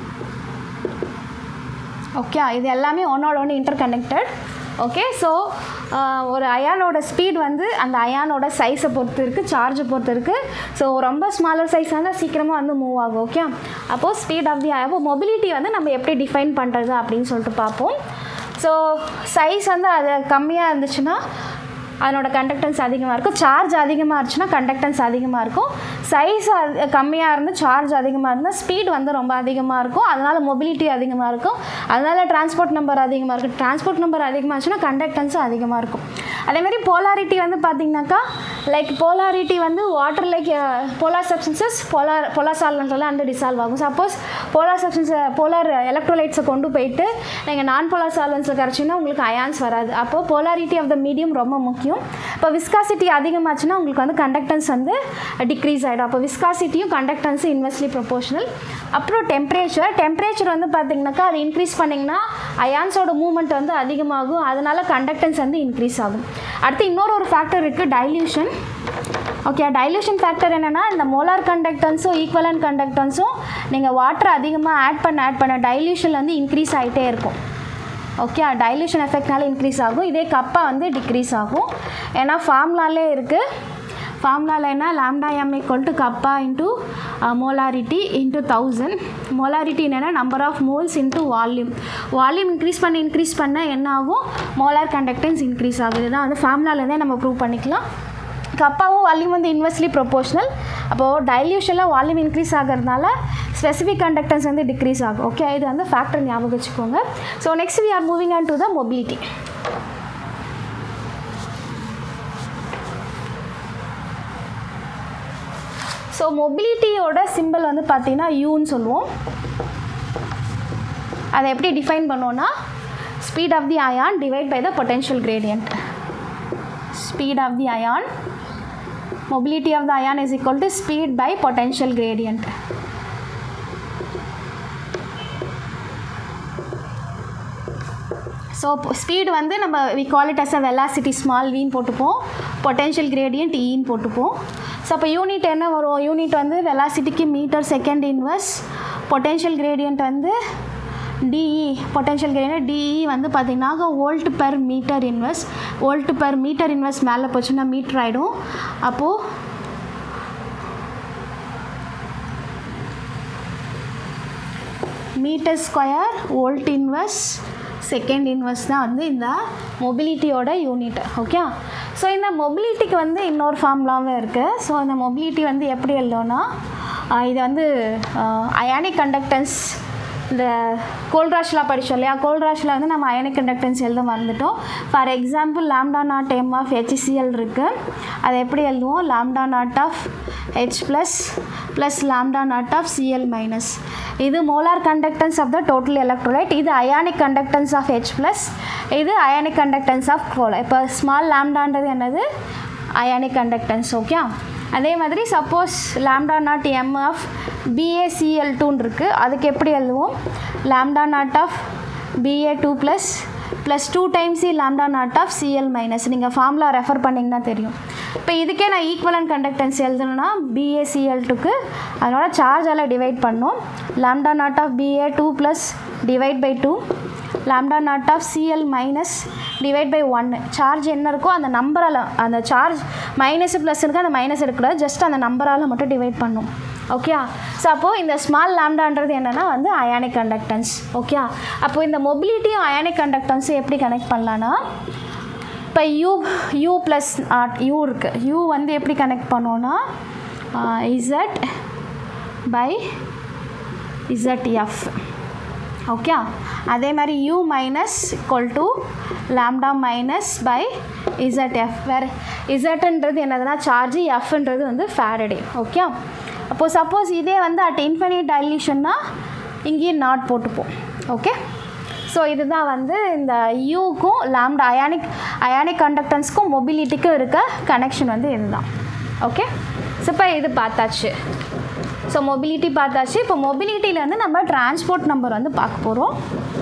okay இது எல்லாமே ஒன்னோட ஒன்று இன்டர் கனெக்டட் ஓகே ஸோ ஒரு அயானோட ஸ்பீட் வந்து அந்த அயானோட சைஸை பொறுத்து இருக்குது சார்ஜை பொறுத்து இருக்குது ஸோ ரொம்ப ஸ்மாலர் சைஸ் இருந்தால் சீக்கிரமாக வந்து மூவ் ஆகும் ஓகே அப்போது ஸ்பீட் ஆஃப் தி அப்போ மொபிலிட்டி வந்து நம்ம எப்படி டிஃபைன் பண்ணுறது அப்படின்னு சொல்லிட்டு பார்ப்போம் ஸோ சைஸ் வந்து அது கம்மியாக இருந்துச்சுன்னா அதனோட கண்டக்டன்ஸ் அதிகமாக இருக்கும் சார்ஜ் அதிகமாக இருந்துச்சுன்னா கண்டக்டன்ஸ் அதிகமாக இருக்கும் சைஸ் கம்மியாக இருந்து சார்ஜ் அதிகமாக இருந்தால் ஸ்பீட் வந்து ரொம்ப அதிகமாக இருக்கும் அதனால் மொபிலிட்டி அதிகமாக இருக்கும் அதனால் டிரான்ஸ்போர்ட் நம்பர் அதிகமாக இருக்கும் டிரான்ஸ்போர்ட் நம்பர் அதிகமாக இருந்துச்சுன்னா கண்டக்டன்ஸும் அதிகமாக இருக்கும் அதேமாதிரி போலாரிட்டி வந்து பார்த்திங்கனாக்கா லைக் போலாரிட்டி வந்து water like polar substances polar polar சால்வெண்ட்டில் வந்து டிசால்வ் ஆகும் சப்போஸ் போலார் சப்ஸ்டன்ஸை போலார் எலக்ட்ரோலைட்ஸை கொண்டு போயிட்டு நீங்கள் நான் போலார் சால்வெண்ட்ஸில் கரைச்சிங்கன்னா உங்களுக்கு அயான்ஸ் வராது அப்போது போலாரிட்டி ஆஃப் த மீடியம் ரொம்ப முக்கியம் இப்போ விஸ்காசிட்டி அதிகமாச்சுன்னா உங்களுக்கு வந்து கண்டக்டன்ஸ் வந்து டிக்ரீஸ் ஆகிடும் அப்போ விஸ்காசிட்டியும் கண்டக்டன்ஸும் இன்வெர்ஸ்லி ப்ரொபோஷனல் அப்புறம் டெம்பரேச்சர் டெம்பரேச்சர் வந்து பார்த்திங்கனாக்கா அது இன்க்ரீஸ் பண்ணிங்கன்னா அயான்ஸோட மூவ்மெண்ட் வந்து அதிகமாகும் அதனால கண்டக்டன்ஸ் வந்து இன்க்ரீஸ் ஆகும் அடுத்து இன்னொரு ஒரு ஃபேக்டர் இருக்குது டைல்யூஷன் ஓகே டைல்யூஷன் ஃபேக்டர் என்னென்னா இந்த மோலார் கண்டக்டன்ஸும் ஈக்குவலன் கண்டக்டன்ஸும் நீங்கள் வாட்டர் அதிகமாக ஆட் பண்ண ஆட் பண்ண டைல்யூஷன் வந்து இன்க்ரீஸ் ஆகிட்டே இருக்கும் ஓகே டைல்யூஷன் எஃபெக்ட்னால இன்க்ரீஸ் ஆகும் இதே கப்பா வந்து டிக்ரீஸ் ஆகும் ஏன்னா ஃபார்ம்லாலே இருக்குது ஃபார்முலாவில் என்ன lambda M equal to kappa into molarity into thousand molarity என்னென்னா number of moles into volume volume increase பண்ண இன்க்ரீஸ் பண்ண என்ன ஆகும் மோலார் கண்டக்டன்ஸ் இன்க்ரீஸ் ஆகுது தான் வந்து ஃபார்முலாலேருந்தே நம்ம ப்ரூவ் பண்ணிக்கலாம் கப்பாவும் வால்யூம் வந்து இன்வெர்ஸ்லி ப்ரொபோஷனல் அப்போது டைல்யூஷனில் வால்யூம் இன்க்ரீஸ் ஆகிறதுனால ஸ்பெசிஃபிக் கண்டக்டன்ஸ் வந்து டிக்ரீஸ் ஆகும் ஓகே இது வந்து ஃபேக்டர் ஞாபகம் வச்சுக்கோங்க so next we are moving on to the mobility so மொபிலிட்டியோட சிம்பிள் வந்து பார்த்தீங்கன்னா யூன்னு சொல்லுவோம் அதை எப்படி டிஃபைன் பண்ணோன்னா speed of the ion divide by the potential gradient speed of the ion mobility of the ion is equal to speed by potential gradient so speed வந்து நம்ம we call it as a velocity small வீன் போட்டுப்போம் potential gradient ஈன்னு போட்டுப்போம் so அப்போ unit என்ன வரும் unit வந்து வெலாசிட்டிக்கு metre second inverse potential gradient வந்து டிஇ பொட்டென்ஷியல் கிரேடியன்ட் டிஇ வந்து பார்த்திங்கன்னா volt per metre inverse volt per metre inverse மேலே போச்சுன்னா மீட்டர் ஆகிடும் அப்போது metre square volt inverse second inverse தான் வந்து இந்த மொபிலிட்டியோட யூனிட் ஓகே ஸோ இந்த மொபிலிட்டிக்கு வந்து இன்னொரு ஃபார்ம்லாவும் இருக்குது ஸோ இந்த மொபிலிட்டி வந்து எப்படி எழுதோன்னா இது வந்து அயானிக் கண்டக்டன்ஸ் இந்த கோல்ட்ராஷ்லாம் படித்தோம் இல்லையா கோல்ட்ராஷில் வந்து நம்ம அயனிக் கண்டக்டன்ஸ் எழுத மறந்துட்டோம் for example lambda naught M of HCCl இருக்குது அதை எப்படி எழுதுவோம் lambda naught of H plus plus lambda naught of Cl minus இது molar conductance of the total electrolyte இது ionic conductance of H plus இது ionic conductance of Cl இப்போ small லாம்டான்றது என்னது அயானிக் கண்டக்டன்ஸ் ஓகே அதே மாதிரி suppose lambda naught M of BaCl டூன்னு இருக்குது அதுக்கு எப்படி எழுதுவோம் lambda naught of Ba two plus plus two times lambda naught of Cl minus நீங்கள் ஃபார்முலா ரெஃபர் பண்ணிங்கன்னா தெரியும் இப்போ இதுக்கே நான் ஈக்குவலன் கண்டக்டன்ஸ் எழுதணும்னா பிஏசிஎல் டூக்கு அதனோட சார்ஜால் டிவைட் பண்ணோம் lambda naught of Ba two plus divide by two lambda naught of Cl minus divide by ஒன்று சார்ஜ் என்ன இருக்கோ அந்த நம்பரால் அந்த சார்ஜ் மைனஸ் ப்ளஸ் இருக்குது அந்த மைனஸ் எடுக்கூடாது ஜஸ்ட் அந்த நம்பரால் மட்டும் டிவைட் பண்ணும் ஓகே ஸோ அப்போது இந்த ஸ்மால் லாம்டான்றது என்னென்னா வந்து அயானிக் கண்டக்டன்ஸ் ஓகே அப்போது இந்த மொபிலிட்டியும் அயானிக் கண்டக்டன்ஸும் எப்படி கனெக்ட் பண்ணலான்னா இப்போ U U plus naught U இருக்குது யூ வந்து எப்படி கனெக்ட் பண்ணோன்னா இசட் பை இசட்எஃப் ஓகே அதே மாதிரி U minus equal to lambda minus by Z F வேறு இசட்ன்றது என்னதுன்னா சார்ஜ் எஃப்ன்றது வந்து ஃபேரடே ஓகே அப்போது சப்போஸ் இதே வந்து அட் இன்ஃபினிட் டைல்யூஷன்னா இங்கேயும் நாட் போட்டுப்போம் ஓகே ஸோ இதுதான் வந்து இந்த யூக்கும் லாம்டா அயானிக் அயானிக் கண்டக்டன்ஸ்க்கும் மொபிலிட்டிக்கும் இருக்க கனெக்ஷன் வந்து இதுதான் ஓகே ஸோ இப்போ இது பார்த்தாச்சு ஸோ மொபிலிட்டி பார்த்தாச்சு இப்போ மொபிலிட்டியில் வந்து நம்ம டிரான்ஸ்போர்ட் நம்பர் வந்து பார்க்க போகிறோம்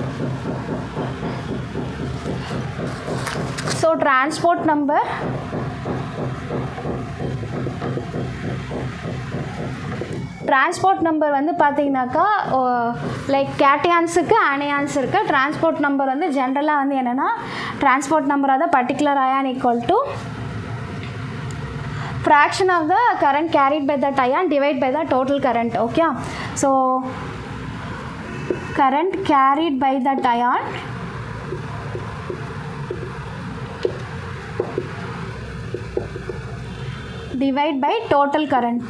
so transport number transport number வந்து பார்த்தீங்கன்னாக்கா லைக் கேட்டியான்ஸுக்கு ஆனியான்ஸ் இருக்குது டிரான்ஸ்போர்ட் நம்பர் வந்து ஜென்ரலாக வந்து என்னென்னா transport number of the particular ion equal to fraction of the current carried by that ion divide by the total current okay so current carried by that ion divide by total current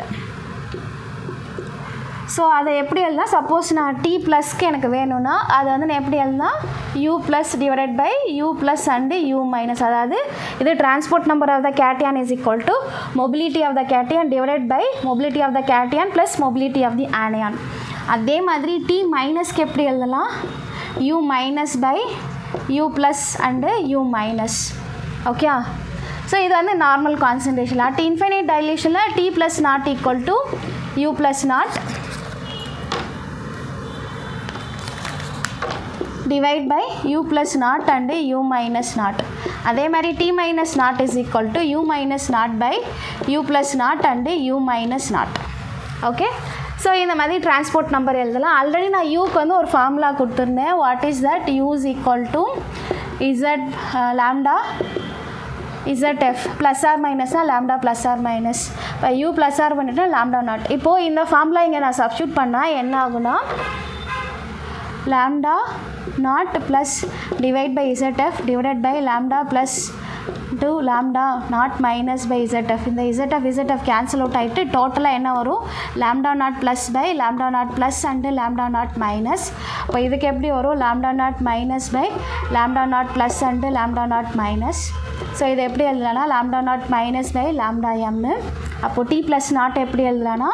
so அதை எப்படி எழுதுனா suppose நான் D ப்ளஸ்க்கு எனக்கு வேணும்னா அதை வந்து நான் எப்படி எழுதுனா U plus divided by U plus and U minus அதாவது இது transport number of the cation is equal to mobility of the cation divided by mobility of the cation plus mobility of the anion அதே மாதிரி T மைனஸ்க்கு எப்படி எழுதலாம் U minus by U plus and U minus okay so இது வந்து normal concentration at infinite டைலேஷனில் T plus naught equal to U plus naught divide by U plus naught and U minus naught அதே மாதிரி T minus naught is equal to U minus naught by U plus naught and U minus naught okay so இந்த மாதிரி transport number எழுதலாம் already நான் யூக்கு வந்து ஒரு formula கொடுத்துருந்தேன் what is that U is equal to Z lambda Z F plus R மைனஸ்னால் lambda plus R minus இப்போ U plus R பண்ணிட்டா லேம்டா நாட் இப்போது இந்த ஃபார்முலா இங்கே நான் சப்ஸ்டியூட் பண்ணால் என்ன ஆகுனா lambda not plus divide by zf divided by lambda plus 2 lambda not minus by zf இந்த zf zf cancel out ஆகிட்டு டோட்டலாக என்ன வரும் lambda not plus by lambda not plus and lambda not minus இப்போ இதுக்கு எப்படி வரும் lambda not minus by lambda not plus and lambda not minus so இது எப்படி எழுதலாம்னா lambda not minus by lambda m அப்போ t plus not எப்படி எழுதலாம்னா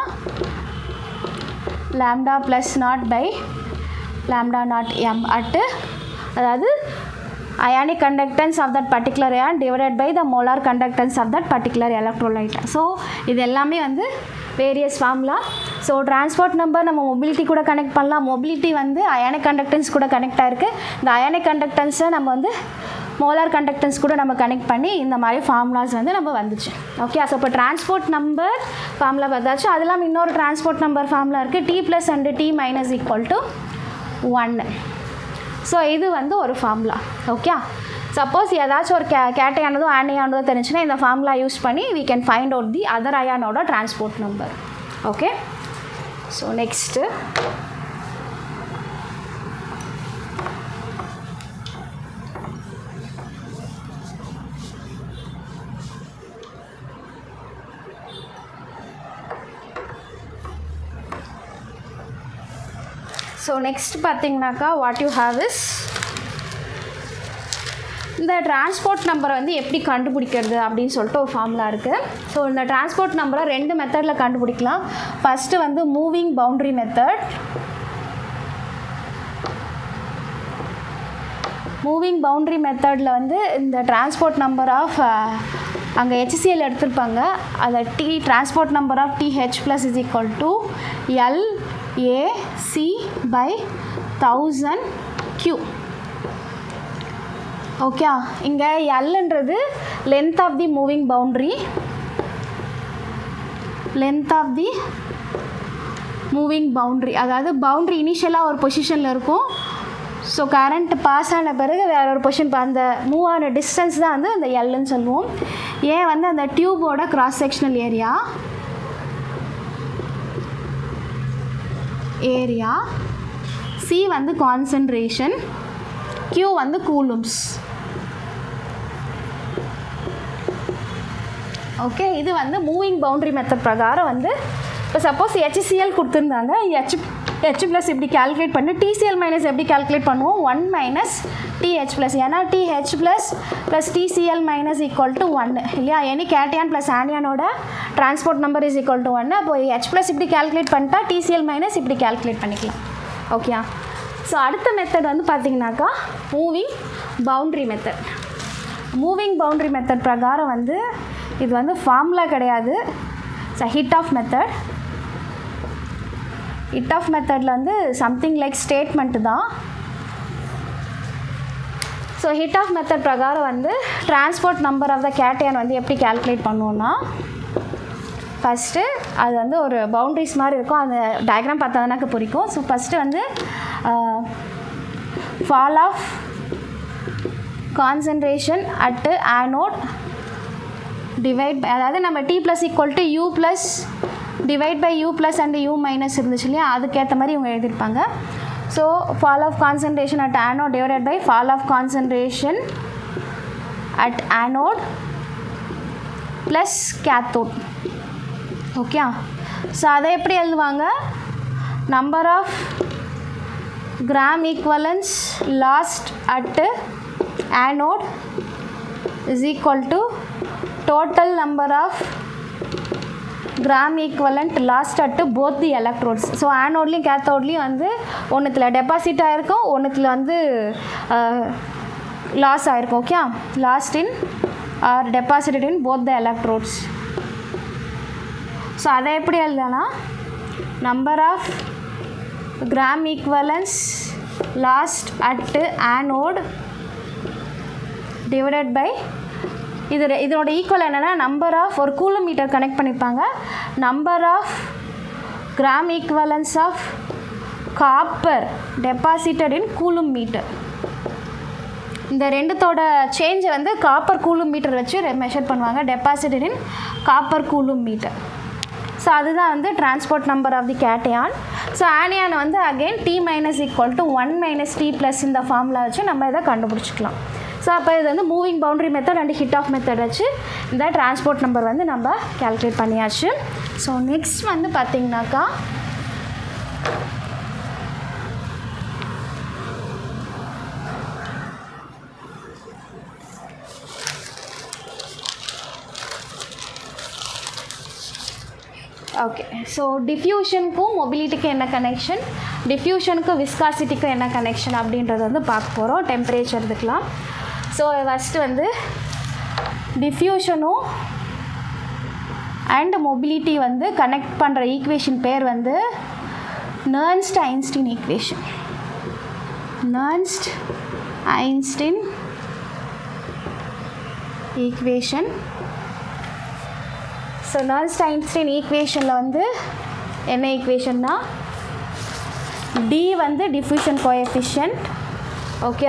lambda plus not by lambda naught m at அதாவது ionic conductance of that particular ion divided by the molar conductance of that particular electrolyte so இது எல்லாமே வந்து various formula so transport number நம்ம mobility கூட connect பண்ணலாம் mobility வந்து ionic conductance கூட connect ஆகிருக்கு இந்த அயானிக் கண்டக்டன்ஸை நம்ம வந்து மோலார் கண்டக்டன்ஸ் கூட நம்ம கனெக்ட் பண்ணி இந்த மாதிரி ஃபார்முலாஸ் வந்து நம்ம வந்துச்சு ஓகே ஸோ இப்போ டிரான்ஸ்போர்ட் நம்பர் ஃபார்முலா பார்த்தாச்சு அது இல்லாமல் இன்னொரு டிரான்ஸ்போர்ட் நம்பர் ஃபார்முலா இருக்குது T plus and T minus equal to ஒன்று ஸோ இது வந்து ஒரு ஃபார்முலா ஓகே சப்போஸ் ஏதாச்சும் ஒரு கே கேட்டையானதோ ஆனியானதோ தெரிஞ்சுன்னா இந்த ஃபார்முலா யூஸ் பண்ணி we can find out the other அயானோட transport number okay so next so next பார்த்தீங்கன்னாக்கா வாட் யூ ஹாவ் இஸ் இந்த டிரான்ஸ்போர்ட் நம்பரை வந்து எப்படி கண்டுபிடிக்கிறது அப்படின்னு சொல்லிட்டு ஒரு ஃபார்முலா இருக்குது ஸோ இந்த டிரான்ஸ்போர்ட் நம்பரை ரெண்டு மெத்தடில் கண்டுபிடிக்கலாம் ஃபஸ்ட்டு வந்து moving boundary method moving boundary மெத்தடில் வந்து இந்த டிரான்ஸ்போர்ட் நம்பர் ஆஃப் அங்கே ஹெச்சிஎல் எடுத்திருப்பாங்க அதை T transport number of T H plus is equal to L A C by thousand Q okay இங்கே எல்ன்றது length of the moving boundary length of the moving boundary அதாவது boundary இனிஷியலாக ஒரு பொசிஷனில் இருக்கும் ஸோ கரண்ட் பாஸ் ஆன பிறகு வேற ஒரு பொசிஷன் அந்த மூவ் ஆன டிஸ்டன்ஸ் தான் வந்து அந்த எல்லுன்னு சொல்லுவோம் ஏன் வந்து அந்த டியூபோட cross sectional area area C வந்து கான்சன்ட்ரேஷன் Q வந்து கூலும்ஸ் ஓகே இது வந்து மூவிங் பவுண்ட்ரி மெத்தட் பிரகாரம் வந்து இப்போ சப்போஸ் ஹெச்சிசிஎல் கொடுத்துருந்தாங்க ஹெச் ஹெச் ப்ளஸ் இப்படி கால்குலேட் பண்ணி டிசிஎல் மைனஸ் எப்படி கால்குலேட் பண்ணுவோம் ஒன் மைனஸ் டிஹெச் ப்ளஸ் ஏன்னா T H plus plus T Cl minus equal to ஒன்று இல்லையா எனி கேட்டியான் ப்ளஸ் ஆனியானோட transport number is equal to ஒன்று அப்போ ஹெச் ப்ளஸ் இப்படி கால்குலேட் பண்ணிட்டா டிசிஎல் மைனஸ் இப்படி கால்குலேட் பண்ணிக்கலாம் ஓகேயா ஸோ அடுத்த மெத்தட் வந்து பார்த்தீங்கன்னாக்கா moving boundary method moving boundary method பிரகாரம் வந்து இது வந்து ஃபார்முலா கிடையாது so Hittorf method Hittorf மெத்தடில் வந்து சம்திங் லைக் ஸ்டேட்மெண்ட்டு தான் ஸோ ஹிட் ஆஃப் மெத்தட் பிரகாரம் வந்து transport number of the cation வந்து எப்படி கால்குலேட் பண்ணுவோன்னா ஃபஸ்ட்டு அது வந்து ஒரு பவுண்ட்ரிஸ் மாதிரி இருக்கும் அந்த டயக்ராம் பார்த்தா பிடிக்கும் ஸோ ஃபஸ்ட்டு வந்து fall of concentration at anode divide by அதாவது நம்ம T plus equal to U plus divide by U plus and U minus இருந்துச்சு இல்லையா அதுக்கேற்ற மாதிரி இவங்க எழுதியிருப்பாங்க so fall of concentration at anode divided by fall of concentration at anode plus cathode okay so அதை எப்படி எழுதுவாங்க number of gram equivalents lost at anode is equal to total number of gram equivalent last at both the electrodes so ஆனோட்லேயும் கேத்தோட்லேயும் வந்து ஒன்றுத்தில் deposit ஆகிருக்கும் ஒன்றுத்தில் வந்து லாஸ் ஆகிருக்கும் okay lost in or deposited in both the electrodes so அதை எப்படி எழுதலாம் number of gram equivalents lost at anode divided by இது இதனோட ஈக்குவல் என்னென்னா நம்பர் ஆஃப் ஒரு கூலம் மீட்டர் கனெக்ட் பண்ணியிருப்பாங்க number of gram equivalents of copper deposited in coulomb meter இந்த ரெண்டுத்தோட சேஞ்சை வந்து காப்பர் கூலும் மீட்டர் வச்சு மெஷர் பண்ணுவாங்க deposited in copper coulomb meter so அதுதான் வந்து transport number of the cation so anion வந்து again T minus equal to one minus T plus இந்த ஃபார்முலா வச்சு நம்ம இதை கண்டுபிடிச்சிக்கலாம் ஸோ அப்போ இது வந்து moving boundary method and Hittorf method வச்சு இந்த டிரான்ஸ்போர்ட் நம்பர் வந்து நம்ம கேல்குலேட் பண்ணியாச்சு ஸோ நெக்ஸ்ட் வந்து பார்த்திங்கனாக்கா ஓகே ஸோ டிஃப்யூஷனுக்கும் மொபிலிட்டிக்கும் என்ன கனெக்ஷன் டிஃப்யூஷனுக்கும் விஸ்காசிட்டிக்கும் என்ன கனெக்ஷன் அப்படின்றத வந்து பார்க்க போகிறோம் டெம்பரேச்சர் இதுக்கெலாம் ஸோ ஃபஸ்ட்டு வந்து டிஃப்யூஷனும் அண்ட் மொபிலிட்டி வந்து கனெக்ட் பண்ணுற ஈக்குவேஷன் பேர் வந்து Nernst Einstein equation Nernst Einstein equation so Nernst Einstein ஈக்குவேஷனில் வந்து என்ன ஈக்குவேஷன்னா டி வந்து டிஃப்யூஷன் கோஎஃபிஷியன்ட் ஓகே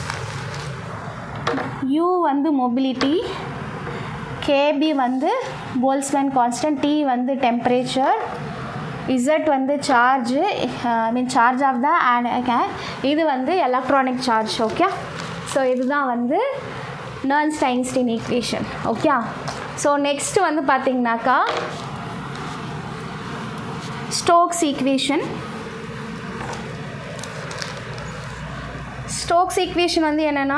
யூ வந்து மொபிலிட்டி கேபி வந்து போல்ஸ்மேன் கான்ஸ்டன்ட் டி வந்து டெம்பரேச்சர் இசட் வந்து charge I mean charge of the and இது வந்து எலக்ட்ரானிக் சார்ஜ் ஓகே ஸோ இதுதான் வந்து Nernst Einstein equation okay so next வந்து பார்த்தீங்கன்னாக்கா ஸ்டோக்ஸ் ஈக்குவேஷன் ஸ்டோக்ஸ் ஈக்குவேஷன் வந்து என்னென்னா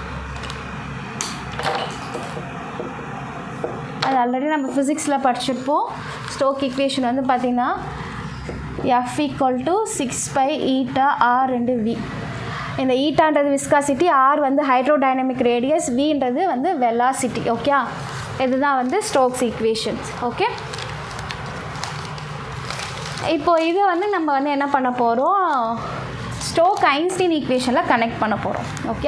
அது ஆல்ரெடி நம்ம ஃபிசிக்ஸில் படிச்சிருப்போம் ஸ்டோக் ஈக்குவேஷன் வந்து பார்த்திங்கன்னா F equal to six by eta R ரெண்டு வி இந்த ஈட்டான்றது விஸ்காசிட்டி ஆர் வந்து ஹைட்ரோடைனமிக் ரேடியஸ் வின்றது வந்து வெலாசிட்டி ஓகே இதுதான் வந்து ஸ்டோக்ஸ் ஈக்குவேஷன்ஸ் ஓகே இப்போ இது வந்து நம்ம வந்து என்ன பண்ண போகிறோம் ஸ்டோக் ஐன்ஸ்டீன் ஈக்குவேஷனில் கனெக்ட் பண்ண போகிறோம் ஓகே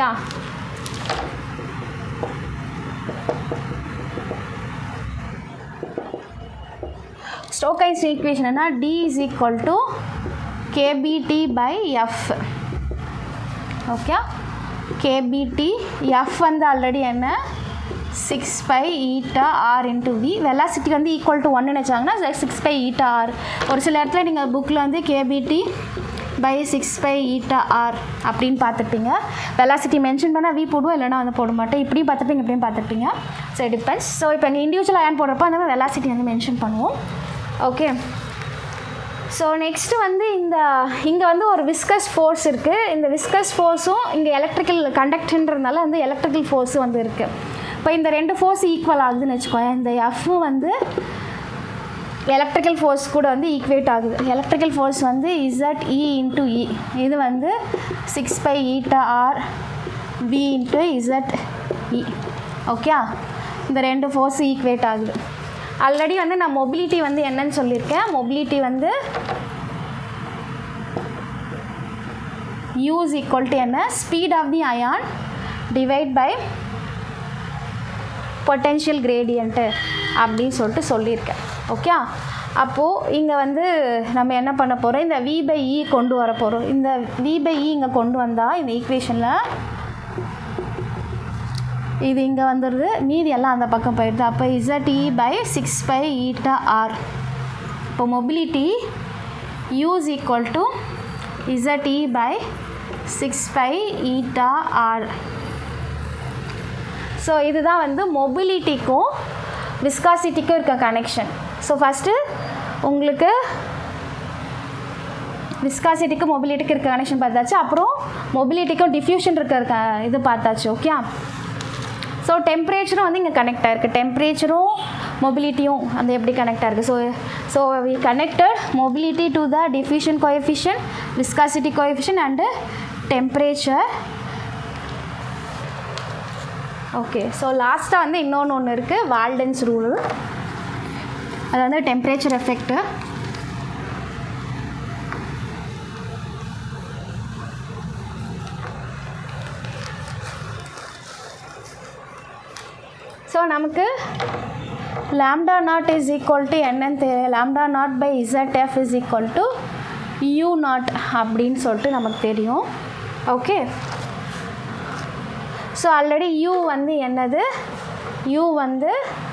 ஸ்டோக் ஐன்ஸ்டீன் ஈக்குவேஷன் என்ன D is equal to K B T by F okay K B T F வந்து ஆல்ரெடி என்ன six by eta R into V velocity வந்து ஈக்குவல் டு ஒன்னு வச்சாங்கன்னா சிக்ஸ் பை ஈட்டா ஆர் ஒரு சில இடத்துல நீங்கள் புக்கில் வந்து K B T by six by eta R அப்படின்னு பார்த்துருப்பீங்க வெலாசிட்டி மென்ஷன் பண்ணால் வி போடுவோம் இல்லைனா வந்து போட மாட்டேன் இப்படி பார்த்துப்பீங்க இப்படியும் பார்த்துருப்பீங்க ஸோ டிபெண்ட்ஸ் ஸோ இப்போ நீங்கள் இண்டிவிஜுவல் அயன் போடுறப்போ அந்த மாதிரி வெலாசிட்டி வந்து மென்ஷன் பண்ணுவோம் ஓகே ஸோ நெக்ஸ்ட்டு வந்து இந்த இங்கே வந்து ஒரு விஸ்கஸ் ஃபோர்ஸ் இருக்குது இந்த விஸ்கஸ் ஃபோர்ஸும் இங்கே எலக்ட்ரிக்கல் கண்டக்டன்றதுனால வந்து எலக்ட்ரிக்கல் ஃபோர்ஸும் வந்து இருக்குது இப்போ இந்த ரெண்டு ஃபோர்ஸ் ஈக்குவல் ஆகுதுன்னு வச்சுக்கோங்க இந்த எஃப் வந்து எலக்ட்ரிக்கல் ஃபோர்ஸ் கூட வந்து ஈக்குவேட் ஆகுது எலக்ட்ரிக்கல் ஃபோர்ஸ் வந்து இசட் இ இன்ட்டு இ இது வந்து six by eta R V into Z E okay இந்த ரெண்டு ஃபோர்ஸ் ஈக்குவேட் ஆகுது ஆல்ரெடி வந்து நான் மொபிலிட்டி வந்து என்னன்னு சொல்லியிருக்கேன் மொபிலிட்டி வந்து u is equal to என்ன speed of the ion divide by potential gradient அப்படின்னு சொல்லிட்டு சொல்லியிருக்கேன் ஓகே அப்போது இங்கே வந்து நம்ம என்ன பண்ண போகிறோம் இந்த v by e கொண்டு வர போகிறோம் இந்த v by e இங்கே கொண்டு வந்தால் இந்த ஈக்குவேஷனில் இது இங்கே வந்துடுது மீதி எல்லாம் அந்த பக்கம் போயிடுது அப்போ Z E by six by eta R இப்போ mobility u is equal to Z E by six by eta R so இதுதான் வந்து மொபிலிட்டிக்கும் விஸ்காசிட்டிக்கும் இருக்க கனெக்ஷன் ஸோ ஃபஸ்ட்டு உங்களுக்கு விஸ்காசிட்டிக்கும் மொபிலிட்டிக்கு இருக்க கனெக்ஷன் பார்த்தாச்சு அப்புறம் மொபிலிட்டிக்கும் டிஃப்யூஷன் இருக்க இருக்க இது பார்த்தாச்சு ஓகே ஸோ டெம்பரேச்சரும் வந்து இங்கே கனெக்ட் ஆகிருக்கு டெம்பரேச்சரும் மொபிலிட்டியும் அந்த எப்படி கனெக்ட் ஆகிருக்கு so so we connected mobility to the diffusion coefficient viscosity coefficient and temperature okay so லாஸ்ட்டாக வந்து இன்னொன்று ஒன்று இருக்குது வால்டன்ஸ் ரூல் அது வந்து டெம்பரேச்சர் எஃபெக்ட்டு ஸோ நமக்கு lambda naught is equal to என்னன்னு தெரியும் lambda naught by Z F is equal to U naught அப்படின்னு சொல்லிட்டு நமக்கு தெரியும் ஓகே ஸோ ஆல்ரெடி யூ வந்து என்னது யூ வந்து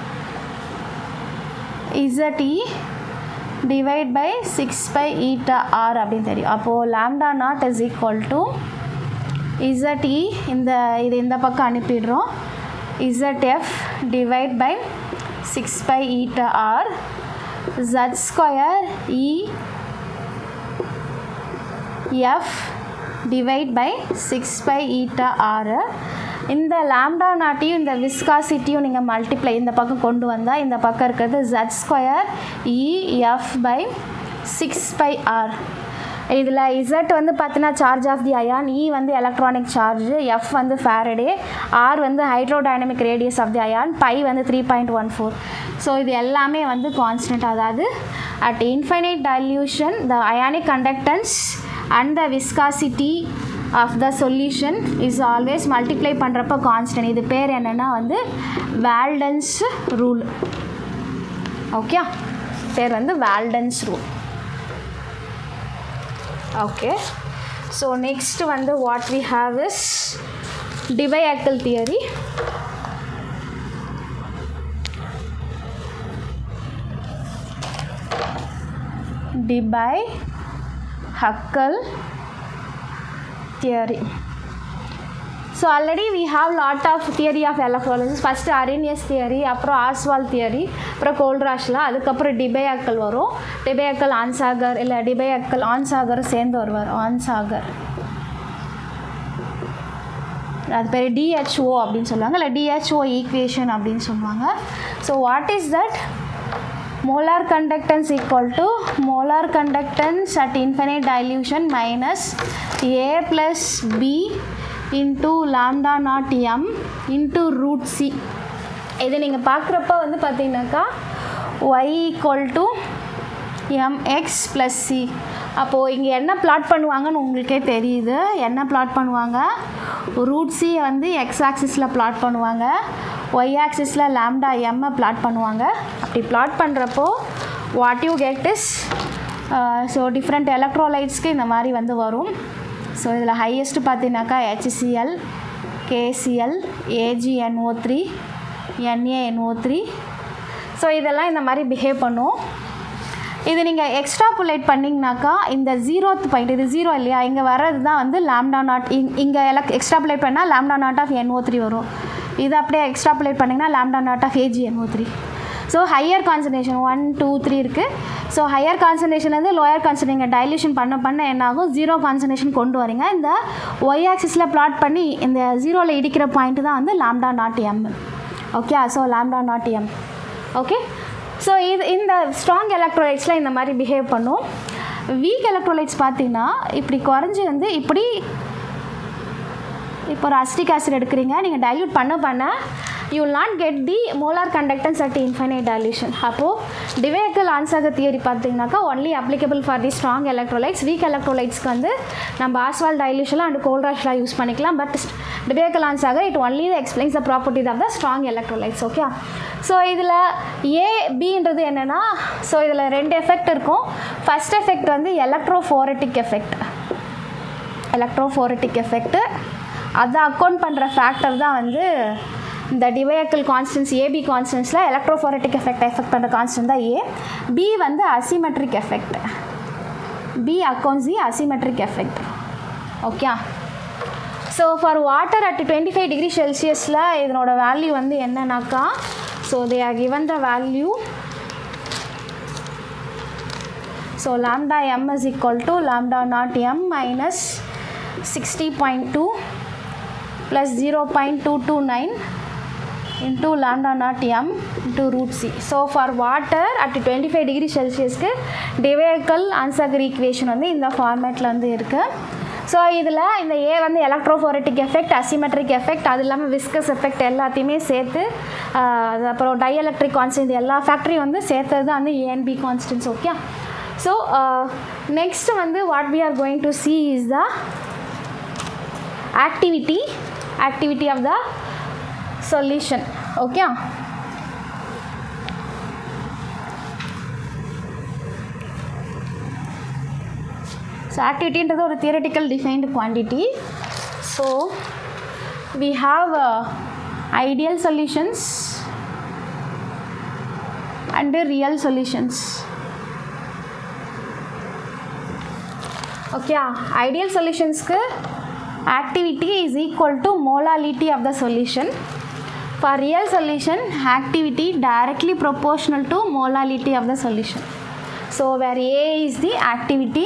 Z E divide by six by eta R அப்படின்னு தெரியும் அப்போது lambda naught is equal to Z E இந்த இது இந்த பக்கம் அனுப்பிடுறோம் ZF divide by 6 pi eta R Z square E F divide by 6 pi eta R இந்த லாம்டா நாட்டையும் இந்த விஸ்காசிட்டியும் நீங்கள் மல்டிப்ளை இந்த பக்கம் கொண்டு வந்தால் இந்த பக்கம் இருக்கிறது Z square E F by six by R இதில் இசட் வந்து பார்த்தீங்கன்னா charge of the ion E வந்து எலக்ட்ரானிக் சார்ஜ் எஃப் வந்து ஃபேரடே ஆர் வந்து hydrodynamic radius of the ion by வந்து three point one four so இது எல்லாமே வந்து கான்ஸ்டன்ட் அதாவது at infinite dilution the ionic conductance and the viscosity of the solution is always multiply பண்ணுறப்ப constant இது பேர் என்னென்னா வந்து வேல்டன்ஸ் ரூல் ஓகே பேர் வந்து Walden's rule okay so next வந்து what we have is Debye Hückel theory Debye Hückel theory so already we have lot of theory of electrolysis first Arrhenius theory அப்புறம் Ostwald theory அப்புறம் கோல்ட்ராஷ்ல அதுக்கப்புறம் டிபையாக்கல் வரும் டிபையாக்கல் ஆன்சாகர் இல்லை டிபையாக்கல் ஆன்சாகர் சேர்ந்து வருவார் ஆன்சாகர் அது பேர் டிஹெச்ஓ அப்படின்னு சொல்லுவாங்க இல்லை டிஹெச்ஓ ஈக்குவேஷன் அப்படின்னு சொல்லுவாங்க so what is that molar conductance equal to molar conductance at infinite dilution minus a plus b into lambda naught m into root c இது நீங்கள் பார்க்குறப்ப வந்து பார்த்தீங்கன்னாக்கா y equal to M X plus C அப்போது இங்கே என்ன பிளாட் பண்ணுவாங்கன்னு உங்களுக்கே தெரியுது என்ன பிளாட் பண்ணுவாங்க ரூட் சி வந்து எக்ஸ் ஆக்சிஸில் பிளாட் பண்ணுவாங்க ஒய் ஆக்சிஸில் லேம்டா எம்மை பிளாட் பண்ணுவாங்க அப்படி பிளாட் பண்ணுறப்போ what you get is so different எலக்ட்ரோலைட்ஸ்க்கு இந்த மாதிரி வந்து வரும் ஸோ இதில் ஹையஸ்ட் பார்த்தீங்கன்னாக்கா HCl KCl AgNO three NaNO three so இதெல்லாம் இந்த மாதிரி பிஹேவ் பண்ணும் இது நீங்கள் எக்ஸ்ட்ராபுலேட் பண்ணிங்கனாக்கா இந்த ஜீரோத் பாயிண்ட் இது ஜீரோ இல்லையா இங்கே வர்றது தான் வந்து லேம்டா நாட் இங் இங்கே எல்லாம் எக்ஸ்ட்ராபுலேட் பண்ணால் lambda naught of NO three வரும் இது அப்படியே எக்ஸ்ட்ராபுலேட் பண்ணிங்கன்னா lambda naught of Ag NO three so higher concentration one two three இருக்குது ஸோ ஹையர் கான்சன்ட்ரேஷன்லேருந்து லோயர் கான்சன்ட்ரேஷன் நீங்கள் டைல்யூஷன் பண்ண பண்ண என்ன ஆகும் ஜீரோ கான்சன்ட்ரேஷன் கொண்டு வரீங்க இந்த ஒய் ஆக்சிஸில் பிளாட் பண்ணி இந்த ஜீரோவில் இடிக்கிற பாயிண்ட் தான் வந்து lambda naught M okay so lambda naught M okay so இது இந்த ஸ்ட்ராங் எலக்ட்ரோலைட்ஸில் இந்த மாதிரி பிஹேவ் பண்ணும் வீக் எலக்ட்ரோலைட்ஸ் பார்த்தீங்கன்னா இப்படி குறைஞ்சி வந்து இப்படி இப்போ ஒரு அஸ்டிக் ஆசிட் எடுக்கிறீங்க நீங்கள் டைல்யூட் பண்ண பண்ண you will not get the molar conductance at infinite dilution அப்போது டிவேக்கல் ஆன்சாக தியரி பார்த்தீங்கன்னாக்கா only applicable for the strong electrolytes weak எலக்ட்ரோலைட்ஸ்க்கு வந்து நம்ம ஆஸ்வால் டைல்யூஷன்லாம் அண்ட் கோல்ராஷ்லாம் யூஸ் பண்ணிக்கலாம் பட் டிவேக்கல் Onsager it only explains the properties of the strong electrolytes okay so இதில் ஏ பின்றது என்னென்னா ஸோ இதில் ரெண்டு எஃபெக்ட் இருக்கும் ஃபஸ்ட் எஃபெக்ட் வந்து எலக்ட்ரோஃபோரட்டிக் எஃபெக்ட் எலக்ட்ரோஃபோரட்டிக் எஃபெக்ட்டு அதை அக்கௌண்ட் பண்ணுற ஃபேக்டர் தான் வந்து இந்த டிவைக்கல் கான்ஸ்டன்ஸ் ஏபி கான்ஸ்டன்ஸில் எலக்ட்ரோஃபோரட்டிக் எஃபெக்ட் எஃபெக்ட் பண்ணுற கான்ஸ்டன்ட் தான் ஏ பி வந்து asymmetric effect B accounts the asymmetric effect okay so for water at twenty five degree செல்சியஸில் இதனோட வேல்யூ வந்து என்னன்னாக்கா so they are given the value so lambda m is equal to lambda naught m minus 60.2 plus 0.229 into lambda naught m into root c. So for water at 25 degree Celsiusக்கு டிவேக்கல் Onsager equation வந்து இந்த ஃபார்மேட்டில் வந்து இருக்குது so இதில் இந்த ஏ வந்து எலக்ட்ரோஃபோரட்டிக் எஃபெக்ட் அசிமெட்ரிக் எஃபெக்ட் அது இல்லாமல் விஸ்கஸ் எஃபெக்ட் எல்லாத்தையுமே சேர்த்து ஆஹ், அது அப்புறம் டைஎலக்ட்ரிக் கான்ஸ்டன்ட் எல்லா ஃபேக்ட்ரியும் வந்து சேர்த்தது தான் வந்து A and B constants okay so next வந்து what we are going to see is the activity activity of the solution okay so ஆக்டிவிட்டின்றது ஒரு theoretical defined quantity so we have uh, ideal solutions and real solutions okay ideal சொல்யூஷன்ஸ்க்கு activity is equal to molality of the solution for real solution activity directly proportional to molality of the solution so where A is the activity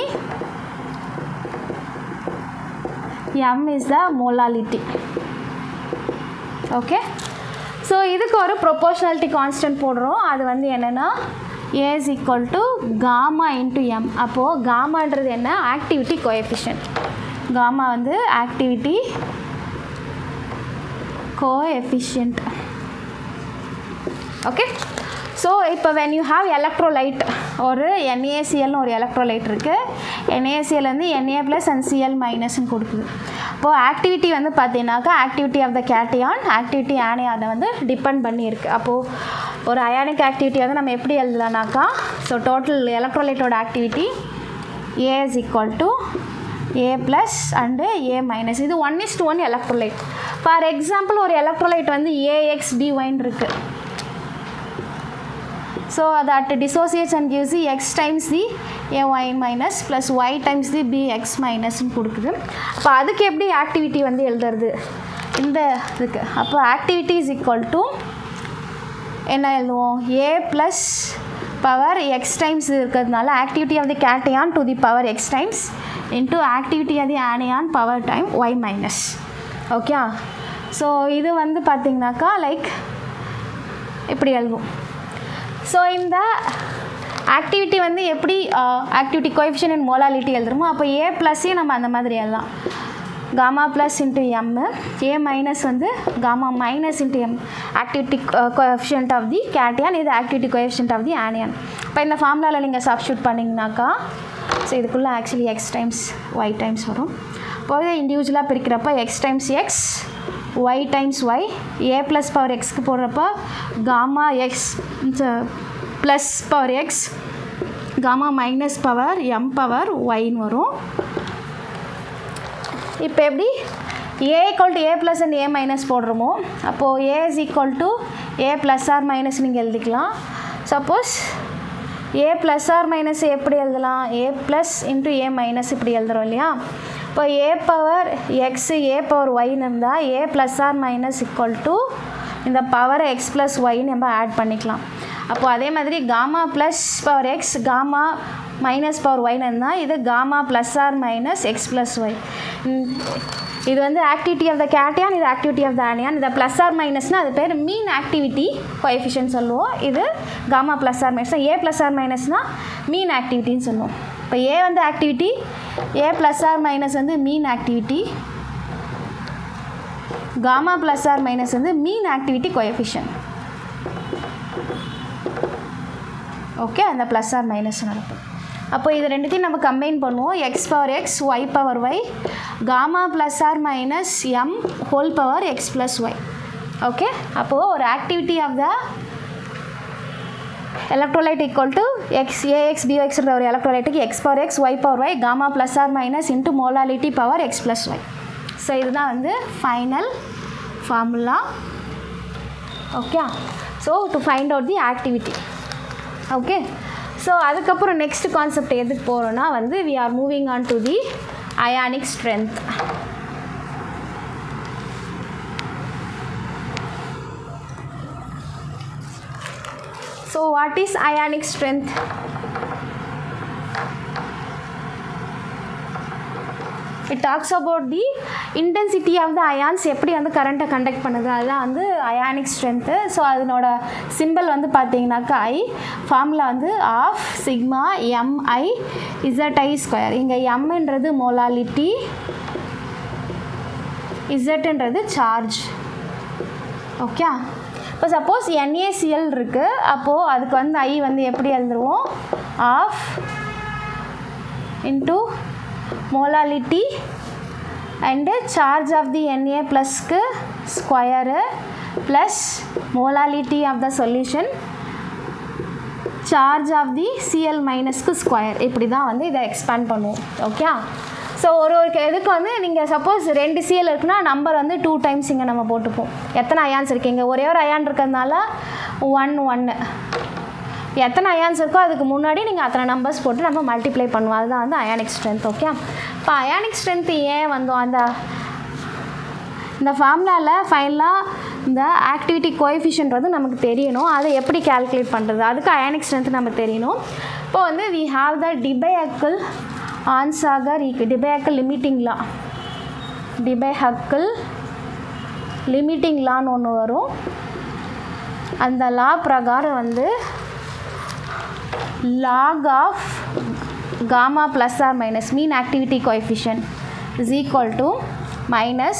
m is the molality okay so இதுக்கு ஒரு proportionality constant போடுறோம் அது வந்து என்னென்னா A is equal to gamma into M அப்போது காமான்றது என்ன activity coefficient gamma வந்து activity coefficient okay so இப்போ வென் யூ ஹாவ் எலக்ட்ரோலைட் ஒரு என்ஏசிஎல்னு ஒரு எலக்ட்ரோலைட் இருக்குது என்ஏசிஎல் வந்து என்ஏ ப்ளஸ் அண்ட் சிஎல் மைனஸ்னு கொடுக்குது இப்போது ஆக்டிவிட்டி வந்து பார்த்தீங்கன்னாக்கா activity of the cation activity ஆனியானை வந்து டிபெண்ட் பண்ணியிருக்கு அப்போது ஒரு அயானிக் ஆக்டிவிட்டி வந்து நம்ம எப்படி எழுதலாம்னாக்கா ஸோ டோட்டல் எலக்ட்ரோலைட்டோட activity A is equal to A plus and A minus இது one is to one electrolyte for example ஒரு எலக்ட்ரோலைட் வந்து ஏஎக்ஸ் டிஒயின் இருக்குது so that dissociates and gives the x times the ay minus plus y times the bx மைனஸ்னு கொடுக்குது அப்போ அதுக்கு எப்படி ஆக்டிவிட்டி வந்து எழுதுறது இந்த இதுக்கு அப்போ ஆக்டிவிட்டி இஸ் ஈக்குவல் டு என்ன எழுதுவோம் A plus power X times இருக்கிறதுனால activity of the cation to the power X times into activity of the anion power time Y minus okay so இது வந்து பார்த்திங்கனாக்கா லைக் இப்படி எழுதுவோம் ஸோ இந்த activity வந்து எப்படி ஆக்டிவிட்டி கோஎஃபிஷியன் அண்ட் மோலாலிட்டி எழுதுறோமோ அப்போ ஏ ப்ளஸ்ஸையும் நம்ம அந்த மாதிரி எழுதலாம் gamma plus into M A minus வந்து gamma minus into M activity coefficient of the cation இது activity coefficient of the anion இப்போ இந்த ஃபார்முலாவில் நீங்கள் சப்ஸ்டியூட் பண்ணிங்கனாக்கா ஸோ இதுக்குள்ளே actually X times Y times வரும் இப்போது இண்டிவிஜுவலாக பிரிக்கிறப்ப X times X Y times Y A plus power எக்ஸ்க்கு போடுறப்ப gamma X plus power X gamma minus power M power ஒய்ன்னு வரும் இப்போ எப்படி A equal to A plus and A minus போடுறோமோ அப்போது A is equal to A plus R minus நீங்கள் எழுதிக்கலாம் suppose A plus R minus எப்படி எழுதலாம் A plus into A minus இப்படி எழுதுறோம் இல்லையா இப்போ A power X A power ஒய்னு இருந்தால் A plus R minus equal to இந்த பவர் எக்ஸ் ப்ளஸ் ஒய்னு நம்ம ஆட் பண்ணிக்கலாம் அப்போது அதே மாதிரி gamma plus power X gamma minus power ஒய்னு இருந்தால் இது gamma plus R minus X plus Y இது வந்து ஆக்டிவிட்டி ஆஃப் த கேட்டியான் இது ஆக்டிவிட்டி ஆஃப் த ஆனியான் இதை ப்ளஸ் ஆர் மைனஸ்னால் அது பேர் மீன் ஆக்டிவிட்டி கோஎஃபிஷியன் சொல்லுவோம் இது gamma plus R minus A plus R மைனஸ்னால் மீன் ஆக்டிவிட்டின்னு சொல்லுவோம் இப்போ ஏ வந்து activity A plus R minus வந்து mean activity gamma plus R minus வந்து மீன் ஆக்டிவிட்டி கோஎஃபிஷியன் ஓகே அந்த ப்ளஸ் ஆர் மைனஸ் நடக்கும் அப்போ இது ரெண்டுத்தையும் நம்ம கம்பைன் பண்ணுவோம் X power X Y power Y gamma plus R minus M whole power X plus Y okay அப்போது ஒரு activity of the electrolyte equal to X A X பிஎக்ஸ்ன்ற ஒரு எலக்ட்ரோலைட்டுக்கு X power X Y power Y gamma plus R minus into molality power X plus Y so இதுதான் வந்து final formula okay so to find out the activity okay so அதுக்கப்புறம் next concept எதுக்கு போகிறோன்னா வந்து we are moving on to the ionic strength so what is ionic strength it talks about the intensity of the ions எப்படி வந்து கரண்ட்டை conduct பண்ணுது அதுதான் வந்து அயானிக் ஸ்ட்ரென்த்து ஸோ அதனோட சிம்பிள் வந்து பார்த்தீங்கன்னாக்கா ஐ ஃபார்முலா வந்து half sigma M I Z I square இங்கே எம்ன்றது மோலாலிட்டி இசட்ன்றது சார்ஜ் ஓகே இப்போ சப்போஸ் என்ஏசிஎல் இருக்குது அப்போது அதுக்கு வந்து ஐ வந்து எப்படி எழுதுருவோம் half into molality and charge of the Na ப்ளஸ்க்கு square plus molality of the solution charge of the Cl மைனஸ்க்கு ஸ்கொயர் இப்படி தான் வந்து இதை எக்ஸ்பேண்ட் பண்ணுவோம் ஓகே ஸோ ஒரு ஒரு இதுக்கு வந்து நீங்கள் சப்போஸ் ரெண்டு சிஎல் இருக்குன்னா நம்பர் வந்து டூ டைம்ஸ் இங்கே நம்ம போட்டுப்போம் எத்தனை அயான்ஸ் இருக்கீங்க ஒரே ஒரு அயான் இருக்கிறதுனால ஒன் ஒன்று எத்தனை அயான்ஸ் இருக்கோ அதுக்கு முன்னாடி நீங்கள் அத்தனை நம்பர்ஸ் போட்டு நம்ம மல்டிப்ளை பண்ணுவோம் அதுதான் வந்து அயானிக் ஸ்ட்ரென்த் ஓகே இப்போ அயானிக் ஸ்ட்ரென்த் ஏன் வந்தோம் அந்த இந்த ஃபார்முலாவில் ஃபைனலாக இந்த ஆக்டிவிட்டி கோஎஃபிஷியன்ட் வந்து நமக்கு தெரியணும் அதை எப்படி கால்குலேட் பண்ணுறது அதுக்கு அயானிக் ஸ்ட்ரென்த் நமக்கு தெரியணும் இப்போ வந்து we have the Debye Hückel Onsager ஈக்கு Debye Hückel limiting law Debye Hückel limiting லான்னு ஒன்று வரும் அந்த லா பிரகாரம் வந்து log of gamma plus or minus mean activity coefficient is equal to minus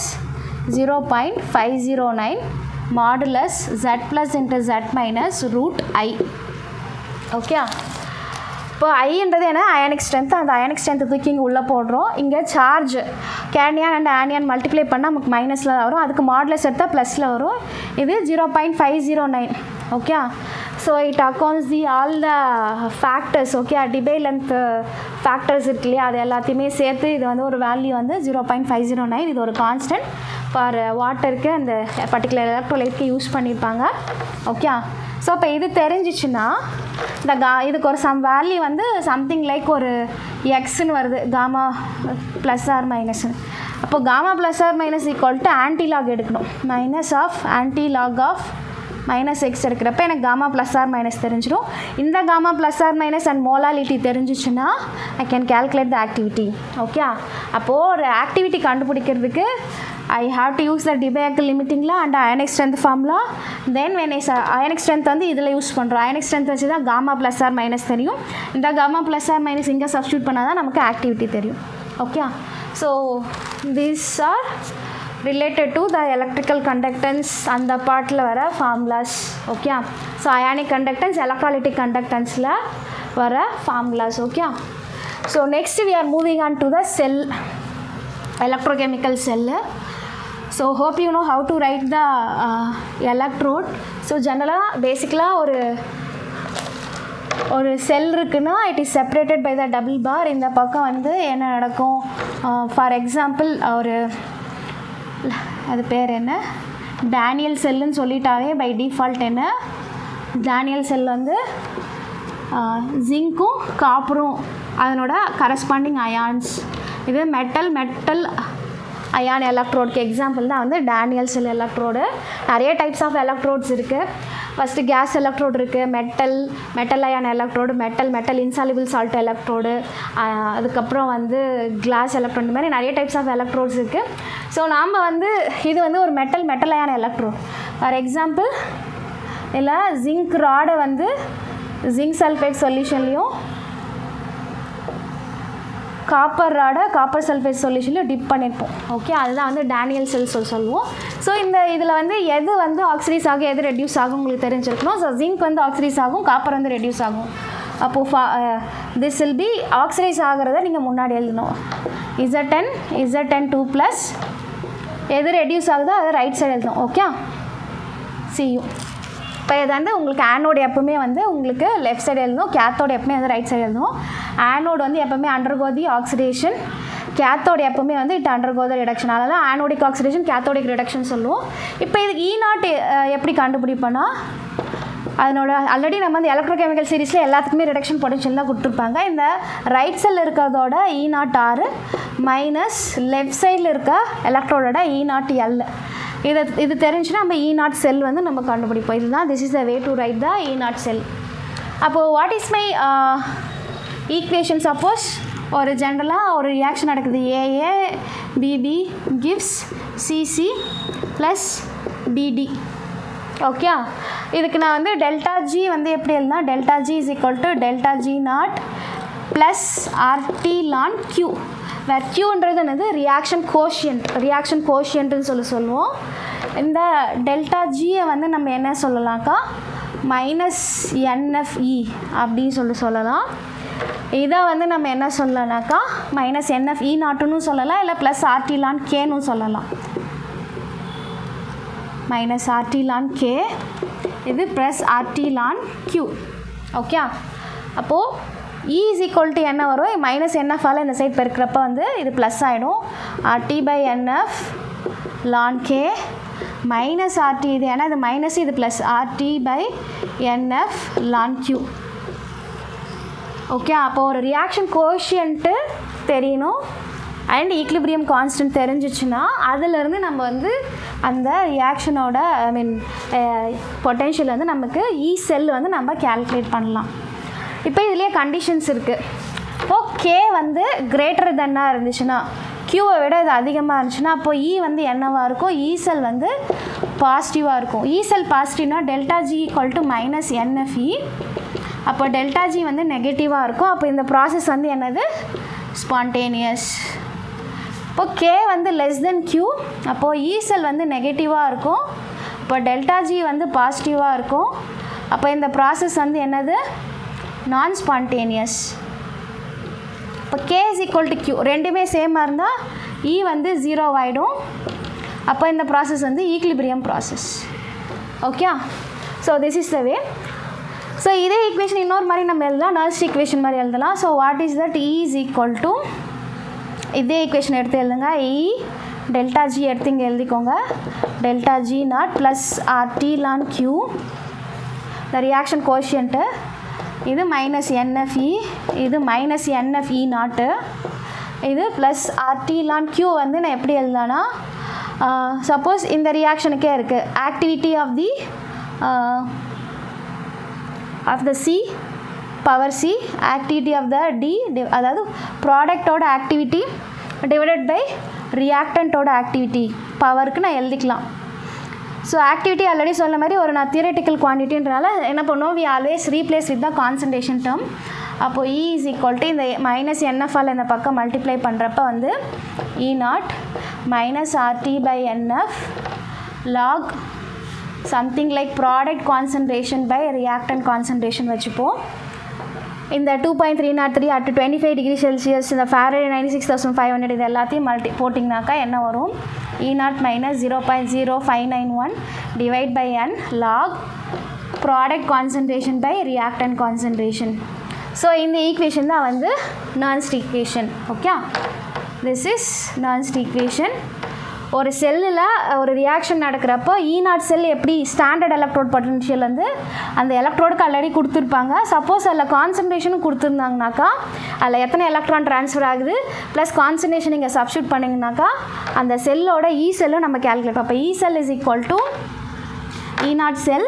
0.509 modulus z plus into z minus root i okay இப்போ ஐன்றது என்ன அயானிக் ஸ்ட்ரென்த் அந்த அயானிக் ஸ்ட்ரென்த் தூக்கி இங்கே உள்ளே போடுறோம் இங்கே charge cation and anion multiply பண்ணால் நமக்கு மைனஸில் வரும் அதுக்கு மாடலஸ் எடுத்தால் ப்ளஸில் வரும் இது zero point five zero nine okay so it accounts the all the factors okay Debye length factors இருக்கு இல்லையா அது எல்லாத்தையுமே சேர்த்து இது வந்து ஒரு வேல்யூ வந்து zero point five zero nine இது ஒரு கான்ஸ்டன்ட் ஃபார் வாட்டருக்கு அந்த பர்டிகுலர் எலக்ட்ரோலைட்க்கு யூஸ் பண்ணியிருப்பாங்க ஓகே ஸோ இப்போ இது தெரிஞ்சிச்சுன்னா இந்த கா இதுக்கு ஒரு சம் வேல்யூ வந்து சம்திங் லைக் ஒரு எக்ஸ்ன்னு வருது காமா ப்ளஸ் ஆர் மைனஸ் அப்போ gamma plus R minus equal to antilog எடுக்கணும் minus of antilog of minus X எடுக்கிறப்ப எனக்கு காமா ப்ளஸ் ஆர் மைனஸ் தெரிஞ்சிடும் இந்த gamma plus R minus and molality தெரிஞ்சிச்சுன்னா ஐ can calculate the activity okay அப்போது ஒரு activity கண்டுபிடிக்கிறதுக்கு I have to use the Debye Hückel லிமிட்டிங்ல அண்ட் அயனிக் ஸ்ட்ரென்த் ஃபார்ம்லாம் then when I ionic strength வந்து இதில் யூஸ் பண்ணுறோம் அயனிக் ஸ்ட்ரென்த் வச்சு தான் காமா ப்ளஸ் ஆர் மைனஸ் தெரியும் இந்த காமா ப்ளஸ் ஆர் மைனஸ் இங்கே சப்ஸ்டியூட் பண்ணால் தான் நமக்கு ஆக்டிவிட்டி தெரியும் okay so these are related to the electrical conductance அந்த பார்ட்டில் வர formulas okay so ionic conductance electrolytic கண்டக்டன்ஸில் வர formulas okay so next we are moving on to the cell electrochemical cell so hope you know how to write the electrode so ஜெனரலாக பேசிக்கலாக ஒரு ஒரு cell இருக்குன்னா it is separated by the double bar இந்த பக்கம் வந்து என்ன நடக்கும் ஃபார் எக்ஸாம்பிள் ஒரு அது பேர் என்ன டேனியல் செல்லுன்னு சொல்லிட்டாவே பை டிஃபால்ட் என்ன டேனியல் செல் வந்து ஜிங்க்கும் காப்பரும் அதனோட கரஸ்பாண்டிங் அயான்ஸ் இது மெட்டல் மெட்டல் அயான் எலக்ட்ரோடுக்கு எக்ஸாம்பிள் தான் வந்து டேனியல் செல் எலக்ட்ரோடு நிறைய டைப்ஸ் ஆஃப் எலக்ட்ரோட்ஸ் இருக்குது ஃபஸ்ட்டு கேஸ் எலக்ட்ரோடு இருக்குது metal metal ion electrode metal metal insoluble salt electrode அதுக்கப்புறம் வந்து கிளாஸ் எலக்ட்ரோட் இந்த மாதிரி நிறைய டைப்ஸ் ஆஃப் எலக்ட்ரோட்ஸ் இருக்குது ஸோ நாம் வந்து இது வந்து ஒரு metal metal ion electrode for example இல்லை ஜிங்க் ராடை வந்து ஜிங்க் சல்ஃபேட் சொல்யூஷன்லேயும் காப்பர் ராடை காப்பர் சல்ஃபேட் சொல்யூஷனில் டிப் பண்ணியிருப்போம் ஓகே அதுதான் வந்து டேனியல் செல் சொல் சொல்லுவோம் ஸோ இந்த இதில் வந்து எது வந்து ஆக்சிடைஸ் ஆகும் எது ரெடியூஸ் ஆகும் உங்களுக்கு தெரிஞ்சிருக்கணும் ஸோ ஜிங்க் வந்து ஆக்சிடைஸ் ஆகும் காப்பர் வந்து ரெடியூஸ் ஆகும் அப்போது ஃபா திஸ் வில் பி ஆக்சிடைஸ் ஆகிறத நீங்கள் முன்னாடி எழுதணும் Z ten Z ten two plus எது ரெடியூஸ் ஆகுதோ அதை ரைட் சைடு எழுதணும் ஓகே சியும் இப்போ இது வந்து உங்களுக்கு ஆனோடு எப்பவுமே வந்து உங்களுக்கு லெஃப்ட் சைடு எழுதணும் கேத்தோட எப்பவுமே வந்து ரைட் சைடு எழுதணும் ஆனோடு வந்து எப்பவுமே அண்டர்கோ தி ஆக்சிடேஷன் கேத்தோட எப்பவுமே வந்து இட் அண்டர்கோ த ரிடக்ஷன் அதனால் ஆனோடிக் ஆக்சிடேஷன் கேத்தோடிக் ரிடக்ஷன் சொல்லுவோம் இப்போ இது இ நாட் எப்படி கண்டுபிடிப்போன்னா அதனோட ஆல்ரெடி நம்ம வந்து எலக்ட்ரோகெமிக்கல் சீரிஸில் எல்லாத்துக்குமே ரிடக்ஷன் பொட்டன்ஷியல் தான் கொடுத்துருப்பாங்க இந்த ரைட் சைடில் இருக்கிறதோட இ நாட் ஆறு மைனஸ் லெஃப்ட் சைடில் இருக்க எலக்ட்ரோடோட இ நாட் எல் இது இது தெரிஞ்சுன்னா நம்ம இ நாட் செல் வந்து நம்ம கண்டுபிடிப்போம் இதுதான் this is the way to write the E nought cell அப்போது what is my equation suppose ஒரு ஜென்ரலாக ஒரு ரியாக்ஷன் நடக்குது A A B B gives C C plus D D okay இதுக்கு நான் வந்து டெல்டா ஜி வந்து எப்படி எழுதுனா delta G is equal to delta G nought plus RT ln Q where கியூன்றது என்னது ரியாக்ஷன் கோஷியன்ட் ரியாக்ஷன் கோஷியன்ட்னு சொல்லி சொல்லுவோம் இந்த டெல்டா ஜியை வந்து நம்ம என்ன சொல்லலாம்க்கா மைனஸ் என்எஃப்இ அப்படின்னு சொல்லி சொல்லலாம் இதை வந்து நம்ம என்ன சொல்லலாம்னாக்கா மைனஸ் என்எஃப்இ நாட்டுன்னு சொல்லலாம் இல்லை ப்ளஸ் ஆர்டிலான் கேன்னு சொல்லலாம் மைனஸ் ஆர்டிலான் கே இது ப்ளஸ் ஆர்டிலான் கியூ ஓகே அப்போது இ இஸ் ஈக்குவல் டு என்ன வரும் மைனஸ் என்எஃபால் இந்த சைட் பெருக்கிறப்ப வந்து இது ப்ளஸ் ஆகிடும் RT by nF ln K minus RT இது ஏன்னா இது மைனஸ் இது plus RT by nF ln Q okay அப்போ ஒரு ரியாக்ஷன் கோஷியன்ட்டு தெரியணும் அண்ட் ஈக்லிபிரியம் கான்ஸ்டன்ட் தெரிஞ்சிச்சுன்னா அதிலிருந்து நம்ம வந்து அந்த ரியாக்ஷனோட ஐ மீன் பொட்டென்ஷியல் வந்து நமக்கு இ செல் வந்து நம்ம கேல்குலேட் பண்ணலாம் இப்போ இதுலேயே கண்டிஷன்ஸ் இருக்குது இப்போது கே வந்து கிரேட்டர் தென்னாக இருந்துச்சுன்னா க்யூவை விட இது அதிகமாக இருந்துச்சுன்னா அப்போ இ வந்து என்னவாக இருக்கும் இ செல் வந்து பாசிட்டிவாக இருக்கும் இ செல் பாசிட்டிவ்னா delta G equal to minus nFE அப்போ டெல்டா ஜி வந்து நெகட்டிவாக இருக்கும் அப்போ இந்த ப்ராசஸ் வந்து என்னது ஸ்பான்டேனியஸ் இப்போ கே வந்து லெஸ் தென் க்யூ அப்போது இ செல் வந்து நெகட்டிவாக இருக்கும் இப்போ டெல்டா ஜி வந்து பாசிட்டிவாக இருக்கும் அப்போ இந்த ப்ராசஸ் வந்து என்னது நான் ஸ்பான்டேனியஸ் இப்போ K is equal to Q ரெண்டுமே சேமாக இருந்தால் இ வந்து ஜீரோ ஆகிடும் அப்போ இந்த ப்ராசஸ் வந்து equilibrium process okay so this is the way so இதே ஈக்குவேஷன் இன்னொரு மாதிரி நம்ம எழுதலாம் நர்ஸ் ஈக்குவேஷன் மாதிரி எழுதலாம் so what is that E is equal to இதே ஈக்குவேஷன் எடுத்து எழுதுங்க இ டெல்டா ஜி எடுத்து இங்கே எழுதிக்கோங்க delta G nought plus RT ln Q the reaction quotient இது மைனஸ் என்எஃப்இ இது மைனஸ் என்எஃப்இ நாட்டு இது ப்ளஸ் ஆர்டி லான் கியூ வந்து நான் எப்படி எழுதலான்னா சப்போஸ் இந்த ரியாக்ஷனுக்கே இருக்குது activity of the of the C power C activity of the D அதாவது ப்ராடக்டோட ஆக்டிவிட்டி டிவைடட் பை ரியாக்டண்ட்டோட ஆக்டிவிட்டி பவருக்கு நான் எழுதிக்கலாம் ஸோ ஆக்டிவிட்டி ஆல்ரெடி சொன்ன மாதிரி ஒரு நான் தியரட்டிக்கல் குவான்டிட்டின்றனால என்ன பண்ணுவோம் we always replace with the concentration term அப்போது இ இஸ் ஈக்குவல் டு இந்த மைனஸ் என்எஃப்ஆல் இந்த பக்கம் மல்டிப்ளை பண்ணுறப்ப வந்து E nought minus RT by nF log something like product concentration by reactant concentration வச்சுப்போம் இந்த two point three nought three at twenty five degree Celsius இந்த farad ninety six thousand five hundred இது எல்லாத்தையும் multi போட்டிங்கனாக்கா என்ன வரும் E nought minus zero point zero five nine one divide by n log product concentration by reactant concentration so இந்த equation தான் வந்து Nernst equation okay this is Nernst equation ஒரு செல்லில் ஒரு ரியாக்ஷன் நடக்கிறப்போ ஈ நாட் செல் எப்படி standard electrode potential வந்து அந்த எலக்ட்ரோடுக்கு already கொடுத்துருப்பாங்க சப்போஸ் அதில் கான்சன்ட்ரேஷனும் கொடுத்துருந்தாங்கனாக்கா அதில் எத்தனை எலக்ட்ரான் ட்ரான்ஸ்ஃபர் ஆகுது ப்ளஸ் கான்சன்ட்ரேஷன் நீங்கள் சப்ஸ்டியூட் பண்ணிங்கனாக்கா அந்த செல்லோட இ செல்லும் நம்ம கேல்குலேட் அப்போ E cell is equal to E nought cell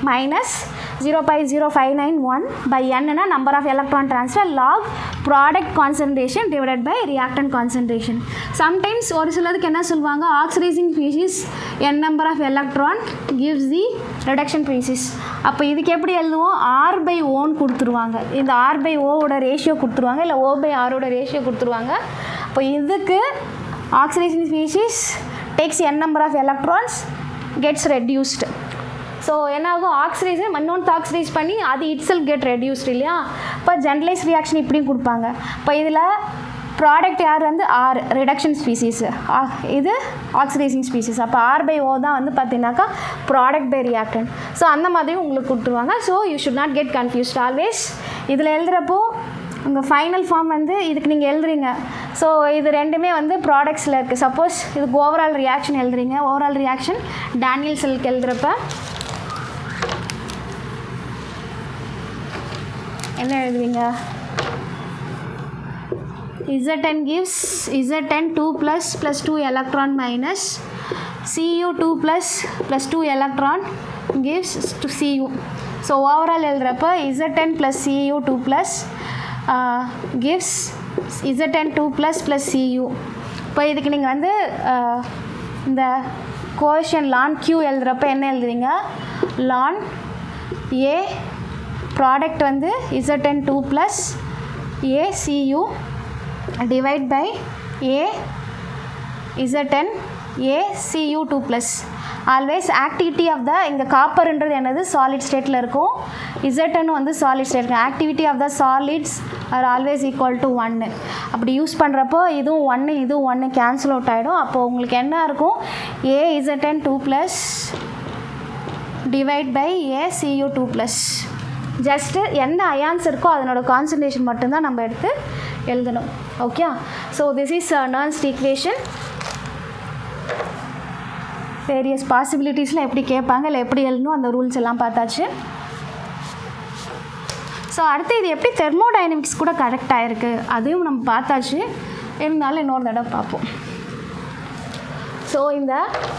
minus zero by zero five nine one by என்னன்னா number of electron transfer log product concentration divided by reactant concentration sometimes ஒரு சிலருக்கு என்ன சொல்லுவாங்க oxidising species n number of electron gives the reduction species அப்போ இதுக்கு எப்படி எழுதுவோம் R by ஓன்னு கொடுத்துருவாங்க இந்த ஆர் பை ஓவோட ரேஷியோ கொடுத்துருவாங்க இல்லை ஓ பை ஆரோட ரேஷியோ கொடுத்துருவாங்க அப்போ இதுக்கு oxidising species takes n number of electrons gets reduced so என்ன ஆகும் ஆக்சிடைஸ் இன்னொன்று ஆக்சிடைஸ் பண்ணி அது இட் செல் கெட் ரெடியூஸ்ட் இல்லையா இப்போ ஜென்ரலைஸ் ரியாக்ஷன் இப்படியும் கொடுப்பாங்க இப்போ இதில் ப்ராடக்ட் யார் வந்து ஆர் ரிடக்ஷன் ஸ்பீசிஸ் இது ஆக்சிடைசிங் ஸ்பீசிஸ் அப்போ ஆர் பை ஓ தான் வந்து பார்த்தீங்கன்னாக்கா ப்ராடக்ட் பை ரியாக்டன் ஸோ அந்த மாதிரியும் உங்களுக்கு கொடுத்துருவாங்க so you should not get confused always இதில் எழுதுகிறப்போ உங்கள் ஃபைனல் ஃபார்ம் வந்து இதுக்கு நீங்கள் எழுதுறீங்க ஸோ இது ரெண்டுமே வந்து ப்ராடக்ட்ஸில் இருக்குது சப்போஸ் இதுக்கு ஓவரால் ரியாக்ஷன் எழுதுறீங்க ஓவரால் ரியாக்ஷன் டேனியல் செல்க்கு எழுதுகிறப்ப என்ன எழுதுவீங்க Zn gives Zn 2 plus plus 2 electron minus Cu 2 plus plus 2 electron gives to Cu. So overall எழுதுறப்ப Zn plus Cu 2 plus uh, gives Zn 2 plus plus Cu. இப்போ இதுக்கு நீங்கள் வந்து uh, இந்த கோஷன் லான் Q எழுதுறப்ப என்ன எழுதுவீங்க லான் ஏ ப்ராடக்ட் வந்து Zn 2 plus A Cu divide by A Zn A Cu 2 plus always activity of the இங்கே காப்பர்ன்றது என்னது சாலிட் ஸ்டேட்டில் இருக்கும் இசட்டன் வந்து சாலிட் ஸ்டேட் இருக்கும் activity of the solids are always equal to ஒன்று அப்படி யூஸ் பண்ணுறப்போ இதுவும் ஒன்று இதுவும் ஒன்று கேன்சல் அவுட் ஆகிடும் அப்போது உங்களுக்கு என்ன இருக்கும் A Zn two plus divide by A Cu two plus just எந்த அயான்ஸ் இருக்கோ அதனோட கான்சன்ட்ரேஷன் மட்டும்தான் நம்ம எடுத்து எழுதணும் okay so this is Nernst equation various பாசிபிலிட்டிஸில் எப்படி கேட்பாங்க இல்லை எப்படி எழுதணும் அந்த ரூல்ஸ் எல்லாம் பார்த்தாச்சு ஸோ அடுத்து இது எப்படி தெர்மோடைனமிக்ஸ் கூட கரெக்ட் ஆகிருக்கு அதையும் நம்ம பார்த்தாச்சு இருந்தாலும் இன்னொரு தடவை பார்ப்போம் ஸோ இந்த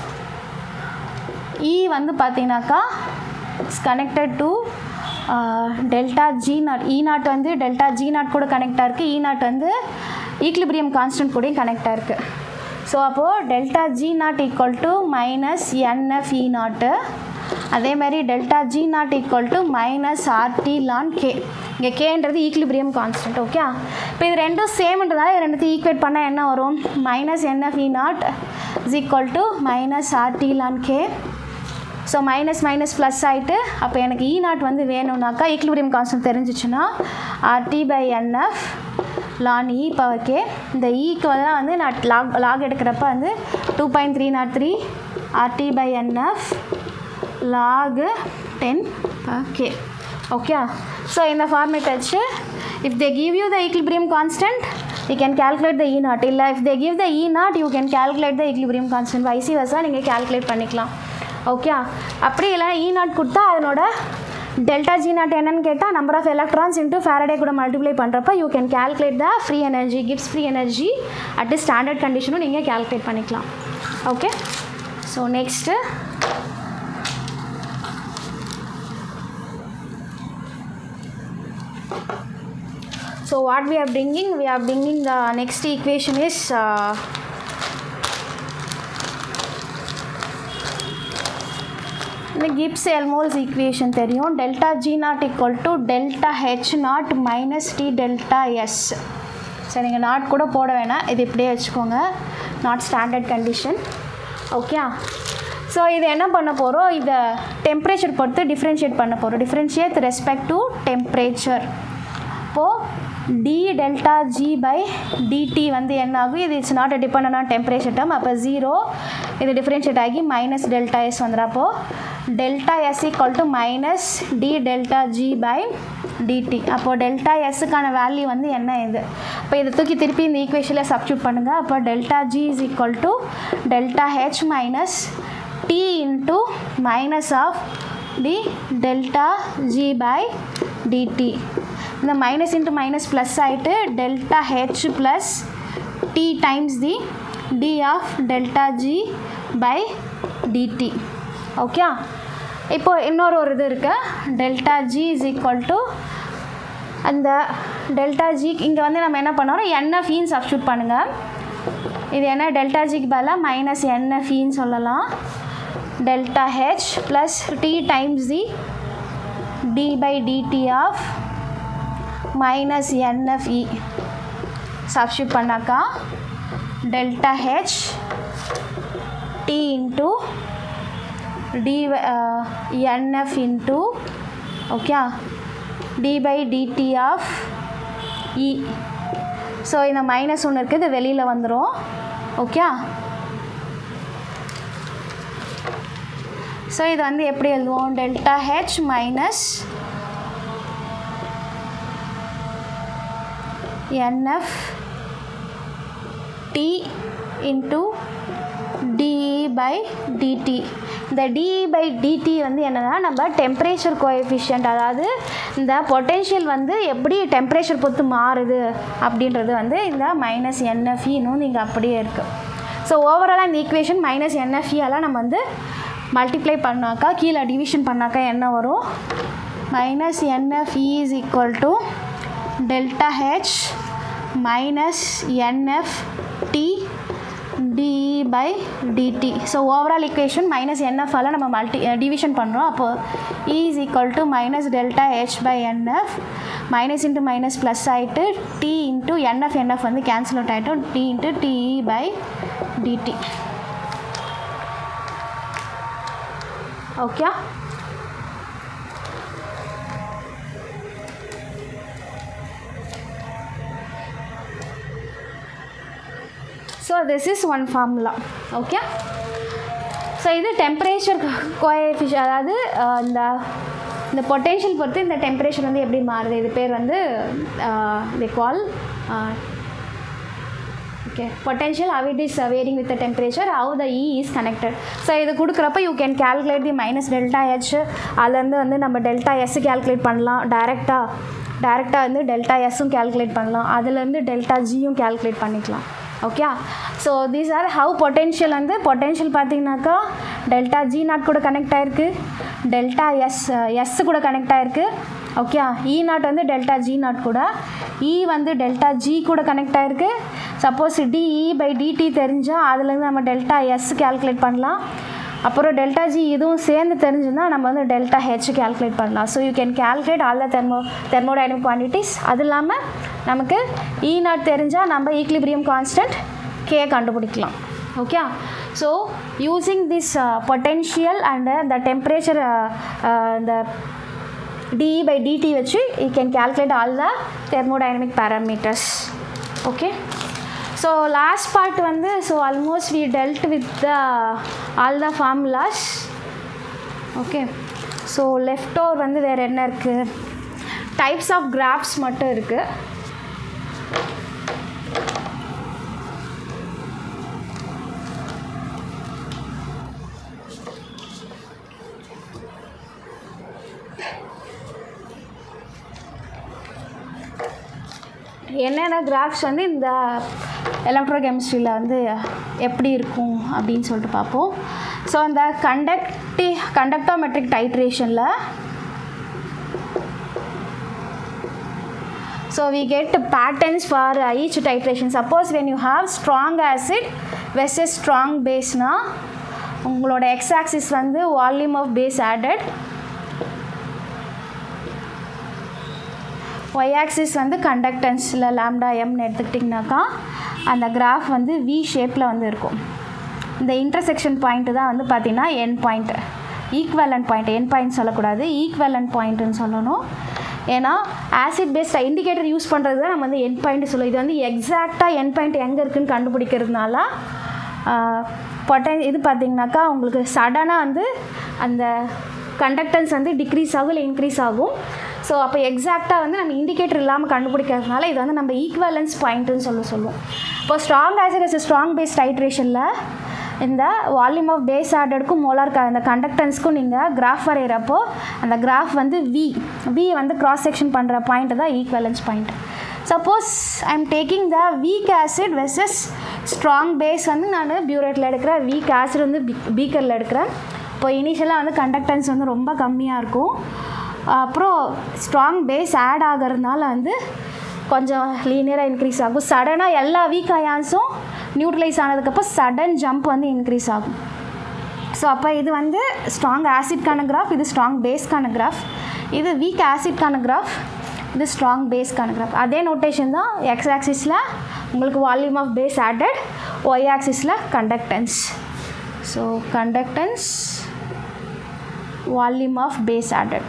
இ வந்து பார்த்தீங்கன்னாக்கா it's connected to delta G nought E not வந்து டெல்டா ஜி நாட் கூட கனெக்டாக இருக்குது இ நாட் வந்து ஈக்லிபிரியம் கான்ஸ்டன்ட் கூடயும் கனெக்டாக இருக்குது ஸோ அப்போது delta G nought equal to minus nF E nought அதே மாதிரி delta G nought equal to minus RT ln K இங்கே கேன்றது ஈக்லிபிரியம் கான்ஸ்டன்ட் ஓகே இப்போ இது ரெண்டும் சேம்ன்றதால இது ரெண்டுத்தையும் ஈக்குவேட் பண்ணால் என்ன வரும் minus nF E nought is equal to minus RT ln K so minus minus plus ஆகிட்டு அப்போ எனக்கு இ நாட் வந்து வேணும்னாக்கா ஈக்லிபிரியம் கான்ஸ்டன்ட் தெரிஞ்சிச்சுன்னா RT by nF ln E power K இந்த ஈக்கு தான் வந்து நான் லாக் லாக் எடுக்கிறப்ப வந்து two point three nought three RT by nF log ten K okay so இந்த ஃபார்மேட் வச்சு if they give you the equilibrium constant you can calculate the E nought இல்லை if they give the E nought you can calculate the equilibrium constant vice versa நீங்கள் calculate பண்ணிக்கலாம் okay அப்படி இல்லைனா இ not கொடுத்தா அதனோட delta G nought என்னன்னு கேட்டால் number of electrons into Faraday கூட மல்டிப்ளை பண்ணுறப்ப you can calculate the free energy gives free energy at standard கண்டிஷனும் நீங்கள் calculate பண்ணிக்கலாம் okay so next so what we are bringing we are bringing the next equation is uh, இந்த Gibbs Helmholtz equation தெரியும் delta G nought equal to delta H nought minus D delta S சரி நீங்கள் nought கூட போட வேணாம் இது இப்படியே வச்சுக்கோங்க nought standard condition okay so இது என்ன பண்ண போகிறோம் இதை டெம்பரேச்சர் பொறுத்து டிஃப்ரென்ஷியேட் பண்ண போகிறோம் டிஃப்ரென்ஷியேட் ரெஸ்பெக்ட் டு டெம்பரேச்சர் இப்போது D delta G by DT வந்து என்ன ஆகும் இது it's not depend on temperature term அப்போ ஜீரோ இது டிஃப்ரென்ஷியேட் ஆகி மைனஸ் டெல்டா எஸ் வந்துடுறப்போ delta S equal to minus D delta G by DT அப்போது டெல்டா எஸ்ஸுக்கான வேல்யூ வந்து என்ன இது இப்போ இதை தூக்கி திருப்பி இந்த ஈக்குவேஷனில் சப்ஸ்டியூட் பண்ணுங்கள் அப்போ delta G is equal to delta H minus T into minus of D delta G by DT இந்த மைனஸ் இன்ட்டு மைனஸ் ப்ளஸ் ஆகிட்டு delta H plus T times the D of delta G by DT okay இப்போ இன்னொரு ஒரு இது இருக்குது delta G is equal to அந்த delta G இங்கே வந்து நம்ம என்ன பண்ணோம் என்எஃப்இன்னு சப்ஸ்டியூட் பண்ணுங்கள் இது என்ன டெல்டா ஜிக்கு பதிலாக மைனஸ் என்எஃப்இன்னு சொல்லலாம் delta H plus T times the D by DT of minus nFE substitute பண்ணாக்கா delta H T into T nF into okay T by DT of E so இந்த மைனஸ் ஒன்று இருக்குது இது வெளியில் வந்துடும் ஓகே ஸோ இது வந்து எப்படி எழுதுவோம் delta H minus nF T into DE by DT இந்த டிஇ பை டிடி வந்து என்னென்னா நம்ம டெம்பரேச்சர் கோஎஃபிஷியன்ட் அதாவது இந்த பொட்டென்ஷியல் வந்து எப்படி டெம்பரேச்சர் பொறுத்து மாறுது அப்படின்றது வந்து இந்த மைனஸ் என்எஃப்இன்னு இங்கே அப்படியே இருக்குது ஸோ ஓவராலாக இந்த ஈக்குவேஷன் மைனஸ் என்எஃப்இயெல்லாம் நம்ம வந்து மல்டிப்ளை பண்ணாக்கா கீழே டிவிஷன் பண்ணாக்கா என்ன வரும் minus nFE is equal to delta H minus nF T T by DT so overall equation minus என்எஃபால் நம்ம மல்டி டிவிஷன் பண்ணுறோம் அப்போது E is equal to minus delta H by nF minus into minus plus ஆகிட்டு T into nF nF வந்து cancel out ஆகிட்டோம் T into DE by DT okay so this is one formula okay so இது temperature coefficient அதாவது ah, இந்த இந்த potential பொறுத்து இந்த temperature வந்து எப்படி மாறுது இது பேர் வந்து the call okay potential how it is uh, varying with the temperature how the E is connected so இது கொடுக்குறப்ப you can calculate the minus delta H அதுலேருந்து வந்து நம்ம டெல்டா எஸ் calculate பண்ணலாம் டைரெக்டாக டைரெக்டாக வந்து டெல்டா எஸ்ஸும் calculate பண்ணலாம் அதுலேருந்து டெல்டா ஜியும் calculate பண்ணிக்கலாம் okay so these are how potential வந்து பொட்டென்ஷியல் பார்த்தீங்கன்னாக்கா டெல்டா ஜி நாட் கூட கனெக்ட் ஆகிருக்கு டெல்டா எஸ் எஸ் கூட கனெக்ட் ஆகிருக்கு ஓகே இ நாட் வந்து டெல்டா ஜி நாட் கூட இ வந்து டெல்டா ஜி கூட கனெக்ட் ஆகிருக்கு சப்போஸ் டிஇ பை டிடி தெரிஞ்சால் அதுலேருந்து நம்ம டெல்டா எஸ் கேல்குலேட் பண்ணலாம் அப்புறம் டெல்டா ஜி இதுவும் சேர்ந்து தெரிஞ்சுன்னா நம்ம வந்து டெல்டா ஹெச் கேல்குலேட் பண்ணலாம் so you can calculate all the thermo thermodynamic quantities அது இல்லாமல் நமக்கு இ நாட் தெரிஞ்சால் நம்ம ஈக்லிபிரியம் கான்ஸ்டன்ட் கே கண்டுபிடிக்கலாம் okay so using this potential and the temperature இந்த dE by dt வச்சு you can calculate all the thermodynamic parameters okay so last part வந்து so almost we dealt with the all the formulas okay so left over வந்து வேறு என்ன இருக்குது types of graphs மட்டும் இருக்குது என்னென்ன கிராஃப்ஸ் வந்து இந்த எலக்ட்ரோ கெமிஸ்ட்ரியில் வந்து எப்படி இருக்கும் அப்படின்னு சொல்லிட்டு பார்ப்போம் ஸோ அந்த கண்டக்டி கண்டக்டோமெட்ரிக் டைட்ரேஷனில் So we get patterns for uh, each titration. Suppose when you have strong acid versus strong base னா உங்களோட x axis வந்து volume of base added y axis வந்து கண்டக்டன்ஸில் லாம்டா எம்னு எடுத்துக்கிட்டிங்கனாக்கா அந்த கிராஃப் வந்து வி ஷேப்பில் வந்து இருக்கும் இந்த இன்டர்செக்ஷன் பாயிண்ட்டு தான் வந்து பார்த்திங்கன்னா end point equivalence point end point சொல்லக்கூடாது ஈக்குவலன் பாயிண்ட்டுன்னு சொல்லணும் ஏன்னா ஆசிட் பேஸ்ட் இண்டிகேட்டர் யூஸ் பண்ணுறது தான் நம்ம வந்து என் பாயிண்ட் சொல்லுவோம் இது வந்து எக்ஸாக்டாக என் பாயிண்ட் எங்கே இருக்குன்னு கண்டுபிடிக்கிறதுனால பொட்டன் இது பார்த்திங்கனாக்கா உங்களுக்கு சடனாக வந்து அந்த கண்டக்டன்ஸ் வந்து டிக்ரீஸ் ஆகும் இல்லை இன்க்ரீஸ் ஆகும் ஸோ அப்போ எக்ஸாக்டாக வந்து நம்ம இண்டிகேட்டர் இல்லாமல் கண்டுபிடிக்கிறதுனால இது வந்து நம்ம ஈக்குவலன்ஸ் பாயிண்ட்டுன்னு சொல்ல சொல்லுவோம் இப்போ strong acid is strong base டைட்ரேஷனில் இந்த வால்யூம் ஆஃப் பேஸ் ஆர்டருக்கும் மோலார் அந்த கண்டக்டன்ஸ்க்கும் நீங்கள் கிராஃப் வரைகிறப்போ அந்த கிராஃப் வந்து வி வி வந்து கிராஸ் செக்ஷன் பண்ணுற பாயிண்ட் தான் equivalence point suppose I am taking the weak acid versus strong base வந்து நான் பியூரேட்டில் எடுக்கிறேன் வீக் ஆசிட் வந்து பீக்கரில் எடுக்கிறேன் அப்போ இனிஷியலாக வந்து கண்டக்டன்ஸ் வந்து ரொம்ப கம்மியாக இருக்கும் அப்புறம் ஸ்ட்ராங் பேஸ் ஆட் ஆகிறதுனால வந்து கொஞ்சம் லீனியராக இன்க்ரீஸ் ஆகும் சடனாக எல்லா வீக் அயான்ஸும் நியூட்ரலைஸ் ஆனதுக்கப்புறம் சடன் ஜம்ப் வந்து இன்க்ரீஸ் ஆகும் ஸோ அப்போ இது வந்து ஸ்ட்ராங் ஆசிட்கான கிராஃப் இது ஸ்ட்ராங் பேஸ்க்கான கிராஃப் இது வீக் ஆசிட்கான கிராஃப் இது ஸ்ட்ராங் பேஸ்க்கான கிராஃப் அதே நோட்டேஷன் தான் எக்ஸ் ஆக்சிஸில் உங்களுக்கு volume of base added Y ஆக்சிஸில் conductance so conductance volume of base added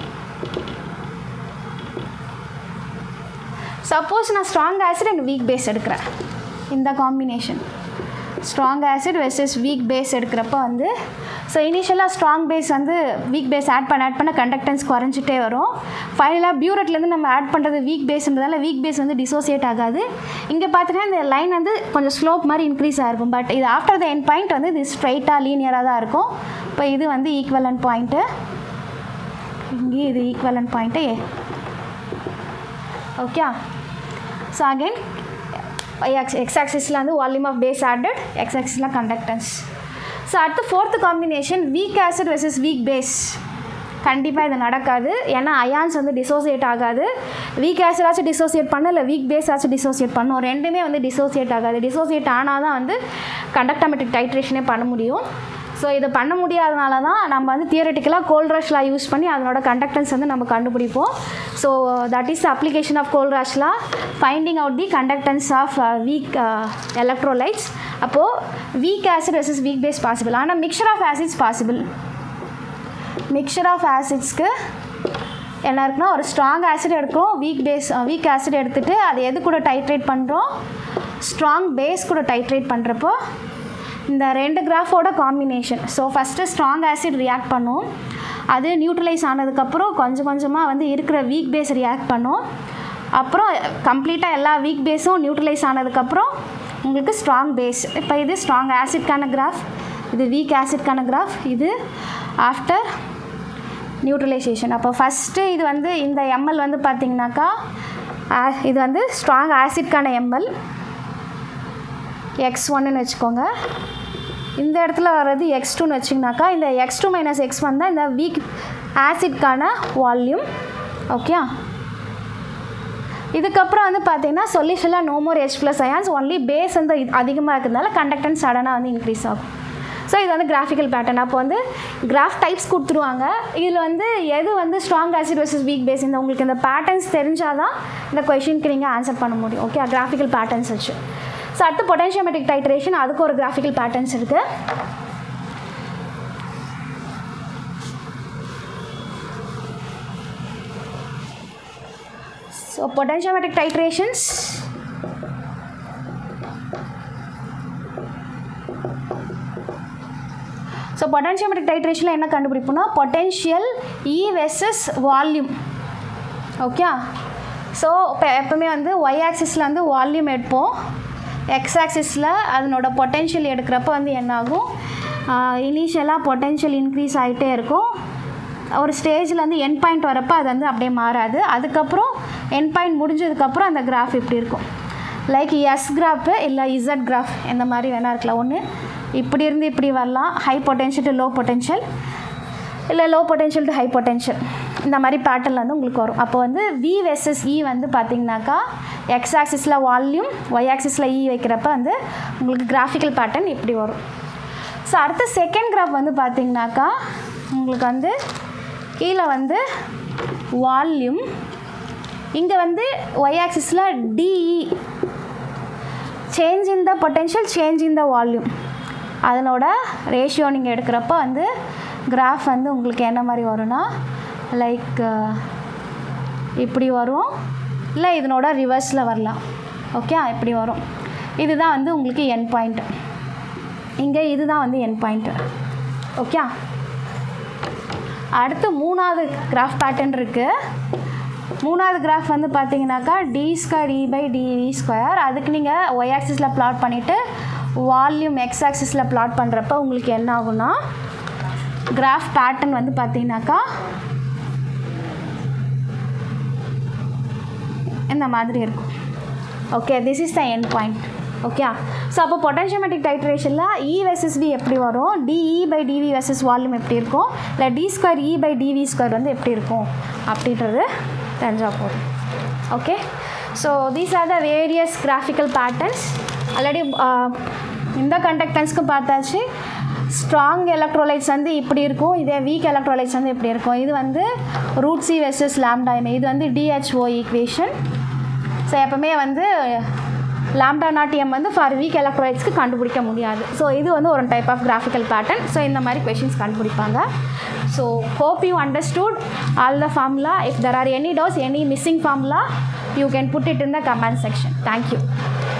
suppose நான் strong acid and weak base எடுக்கிறேன் இந்த combination strong acid versus weak base எடுக்கிறப்ப வந்து ஸோ இனிஷியலாக ஸ்ட்ராங் பேஸ் வந்து வீக் பேஸ் ஆட் பண்ண ஆட் பண்ண கண்டக்டன்ஸ் குறைஞ்சிட்டே வரும் ஃபைனலாக பியூரட்லேருந்து நம்ம ஆட் பண்ணுறது வீக் பேஸ்ன்றதால வீக் பேஸ் வந்து டிசோசியேட் ஆகாது இங்கே பார்த்தீங்கன்னா இந்த லைன் வந்து கொஞ்சம் ஸ்லோப் மாதிரி இன்க்ரீஸ் ஆகிருக்கும் பட் இது ஆஃப்டர் த என் பாயிண்ட் வந்து இது ஸ்ட்ரைட்டாக லீனியராக தான் இருக்கும் இப்போ இது வந்து ஈக்குவலன் பாயிண்ட்டு இங்கே இது ஈக்குவலன் பாயிண்ட்டு ஏ okay so again X X ஆக்சிஸில் வந்து volume of base added X ஆக்சிஸில் கண்டக்டன்ஸ் ஸோ அடுத்து fourth combination weak acid versus weak base கண்டிப்பாக இது நடக்காது ஏன்னா அயான்ஸ் வந்து டிசோசியேட் ஆகாது வீக் ஆசிடாச்சும் டிசோசியேட் பண்ண இல்லை வீக் பேஸ் ஆச்சும் டிசோசியேட் பண்ணும் ரெண்டுமே வந்து டிசோசியேட் ஆகாது டிசோசியேட் ஆனால் தான் வந்து கண்டக்டமெட்ரிக் டைட்ரேஷனே பண்ண முடியும் ஸோ இதை பண்ண முடியாதனால தான் நம்ம வந்து தியரட்டிக்கலாக கோல்ட் ரஷ்லா யூஸ் பண்ணி அதனோட கண்டக்டன்ஸ் வந்து நம்ம கண்டுபிடிப்போம் so that is application of Kohlrausch ரஷ்லா finding out the conductance of weak electrolytes அப்போது weak acid versus weak base possible ஆனால் mixture of acids possible mixture of ஆசிட்ஸ்க்கு என்ன இருக்குன்னா ஒரு ஸ்ட்ராங் ஆசிட் எடுக்கிறோம் வீக் பேஸ் வீக் ஆசிட் எடுத்துகிட்டு அது எது கூட டைட்ரேட் பண்ணுறோம் ஸ்ட்ராங் பேஸ் கூட டைட்ரேட் பண்ணுறப்போ இந்த ரெண்டு கிராஃபோட combination so first strong acid react பண்ணும் அது நியூட்ரலைஸ் ஆனதுக்கப்புறம் கொஞ்சம் கொஞ்சமாக வந்து இருக்கிற வீக் பேஸ் ரியாக்ட் பண்ணும் அப்புறம் கம்ப்ளீட்டாக எல்லா வீக் பேஸும் நியூட்ரலைஸ் ஆனதுக்கப்புறம் உங்களுக்கு ஸ்ட்ராங் பேஸ் இப்போ இது ஸ்ட்ராங் ஆசிட்கான கிராஃப் இது வீக் ஆசிட்கான கிராஃப் இது ஆஃப்டர் நியூட்ரலைசேஷன் அப்போ ஃபஸ்ட்டு இது வந்து இந்த எம்எல் வந்து பார்த்திங்கனாக்கா இது வந்து ஸ்ட்ராங் ஆசிட்கான எம்எல் எக்ஸ் ஒன்னுன்னு வச்சுக்கோங்க இந்த இடத்துல வர்றது எக்ஸ் டூன்னு வச்சிங்கனாக்கா இந்த X two minus X one தான் இந்த வீக் ஆசிட்கான வால்யூம் ஓகே இதுக்கப்புறம் வந்து பார்த்தீங்கன்னா சொல்யூஷனில் no more H plus ions only base வந்து அதிகமாக இருக்கிறதுனால கண்டக்டன்ஸ் சடனாக வந்து இன்க்ரீஸ் ஆகும் ஸோ இது வந்து கிராஃபிக்கல் பேட்டர்ன் அப்போ வந்து கிராஃப் டைப்ஸ் கொடுத்துருவாங்க இதில் வந்து எது வந்து strong acid versus weak base இந்த உங்களுக்கு இந்த பேட்டர்ன்ஸ் தெரிஞ்சால் தான் இந்த கொஷினுக்கு நீங்கள் ஆன்சர் பண்ண முடியும் ஓகே கிராஃபிக்கல் பேட்டர்ன்ஸ் வச்சு ஸோ அடுத்து பொட்டன்ஷியோமெட்ரிக் டைட்ரேஷன் அதுக்கு ஒரு கிராஃபிக்கல் பேட்டர்ன்ஸ் இருக்குது so potentiometric titrations so potentiometric டைட்ரேஷனில் என்ன கண்டுபிடிப்போம்னா potential E versus volume okay so இப்போ எப்போவுமே வந்து ஒய் ஆக்சிஸில் வந்து வால்யூம் எடுப்போம் எக்ஸ் ஆக்சிஸில் அதனோட பொட்டென்ஷியல் எடுக்கிறப்ப வந்து என்ன ஆகும் இனிஷியலாக பொட்டென்ஷியல் இன்க்ரீஸ் ஆகிட்டே இருக்கும் ஒரு ஸ்டேஜில் வந்து என் பாயிண்ட் வரப்போ அது வந்து அப்படியே மாறாது அதுக்கப்புறம் என் பாயிண்ட் முடிஞ்சதுக்கப்புறம் அந்த கிராஃப் இப்படி இருக்கும் லைக் எஸ் கிராஃபு இல்லை இசட் கிராஃப் இந்த மாதிரி வேணா இருக்கலாம் ஒன்று இப்படி இருந்து இப்படி வரலாம் high potential to low potential இல்லை low potential to high potential இந்த மாதிரி பேட்டர்னில் வந்து உங்களுக்கு வரும் அப்போ வந்து வி வெர்சஸ் இ வந்து பார்த்தீங்கன்னாக்கா எக்ஸ் ஆக்சிஸில் வால்யூம் ஒய் ஆக்சிஸில் இ வைக்கிறப்ப வந்து உங்களுக்கு கிராஃபிக்கல் பேட்டர்ன் இப்படி வரும் ஸோ அடுத்த செகண்ட் கிராஃப் வந்து பார்த்தீங்கன்னாக்கா உங்களுக்கு வந்து கீழே வந்து வால்யூம் இங்கே வந்து ஒய் ஆக்சிஸில் D E change in the potential change in the volume அதனோட ரேஷியோ நீங்கள் எடுக்கிறப்ப வந்து கிராஃப் வந்து உங்களுக்கு என்ன மாதிரி வரும்னா லைக் இப்படி வரும் இல்லை இதனோட ரிவர்ஸில் வரலாம் ஓகே இப்படி வரும் இதுதான் வந்து உங்களுக்கு என் பாயிண்ட் இங்கே இதுதான் வந்து என் பாயிண்ட்டு ஓகே அடுத்து மூணாவது கிராஃப் பேட்டர்ன் இருக்குது மூணாவது கிராஃப் வந்து பார்த்தீங்கன்னாக்கா D square E by D V square அதுக்கு நீங்கள் ஒய் ஆக்சிஸில் பிளாட் பண்ணிவிட்டு வால்யூம் எக்ஸ் ஆக்சிஸில் பிளாட் பண்ணுறப்ப உங்களுக்கு என்ன ஆகும்னா கிராஃப் பேட்டர்ன் வந்து பார்த்தீங்கன்னாக்கா இந்த மாதிரி இருக்கும் okay this is the end point okay so அப்போ பொட்டன்ஷியோமெட்ரிக் டைட்ரேஷனில் இ வெர்சஸ் வி எப்படி வரும் D E by D V versus volume எப்படி இருக்கும் இல்லை D square E by D V square வந்து எப்படி இருக்கும் அப்படின்றது தெரிஞ்சால் போதும் okay so these are the various graphical patterns already இந்த கண்டக்டன்ஸ்க்கு பார்த்தாச்சு ஸ்ட்ராங் எலக்ட்ரோலைட்ஸ் வந்து இப்படி இருக்கும் இதே வீக் எலக்ட்ரோலைட்ஸ் வந்து இப்படி இருக்கும் இது வந்து ரூட் சி வெர்சஸ் லேம்டாய்மே இது வந்து டிஹெச்ஓ ஈக்குவேஷன் ஸோ எப்பவுமே வந்து லாம்டா நாட்டியம் வந்து ஃபார் வீக் எலக்ட்ரோலைட்ஸ்க்கு கண்டுபிடிக்க முடியாது ஸோ இது வந்து ஒரு type of graphical pattern so இந்த மாதிரி கொஷின்ஸ் கண்டுபிடிப்பாங்க so hope you understood all the formula if there are any doubts any missing formula you can put it in the comment section thank you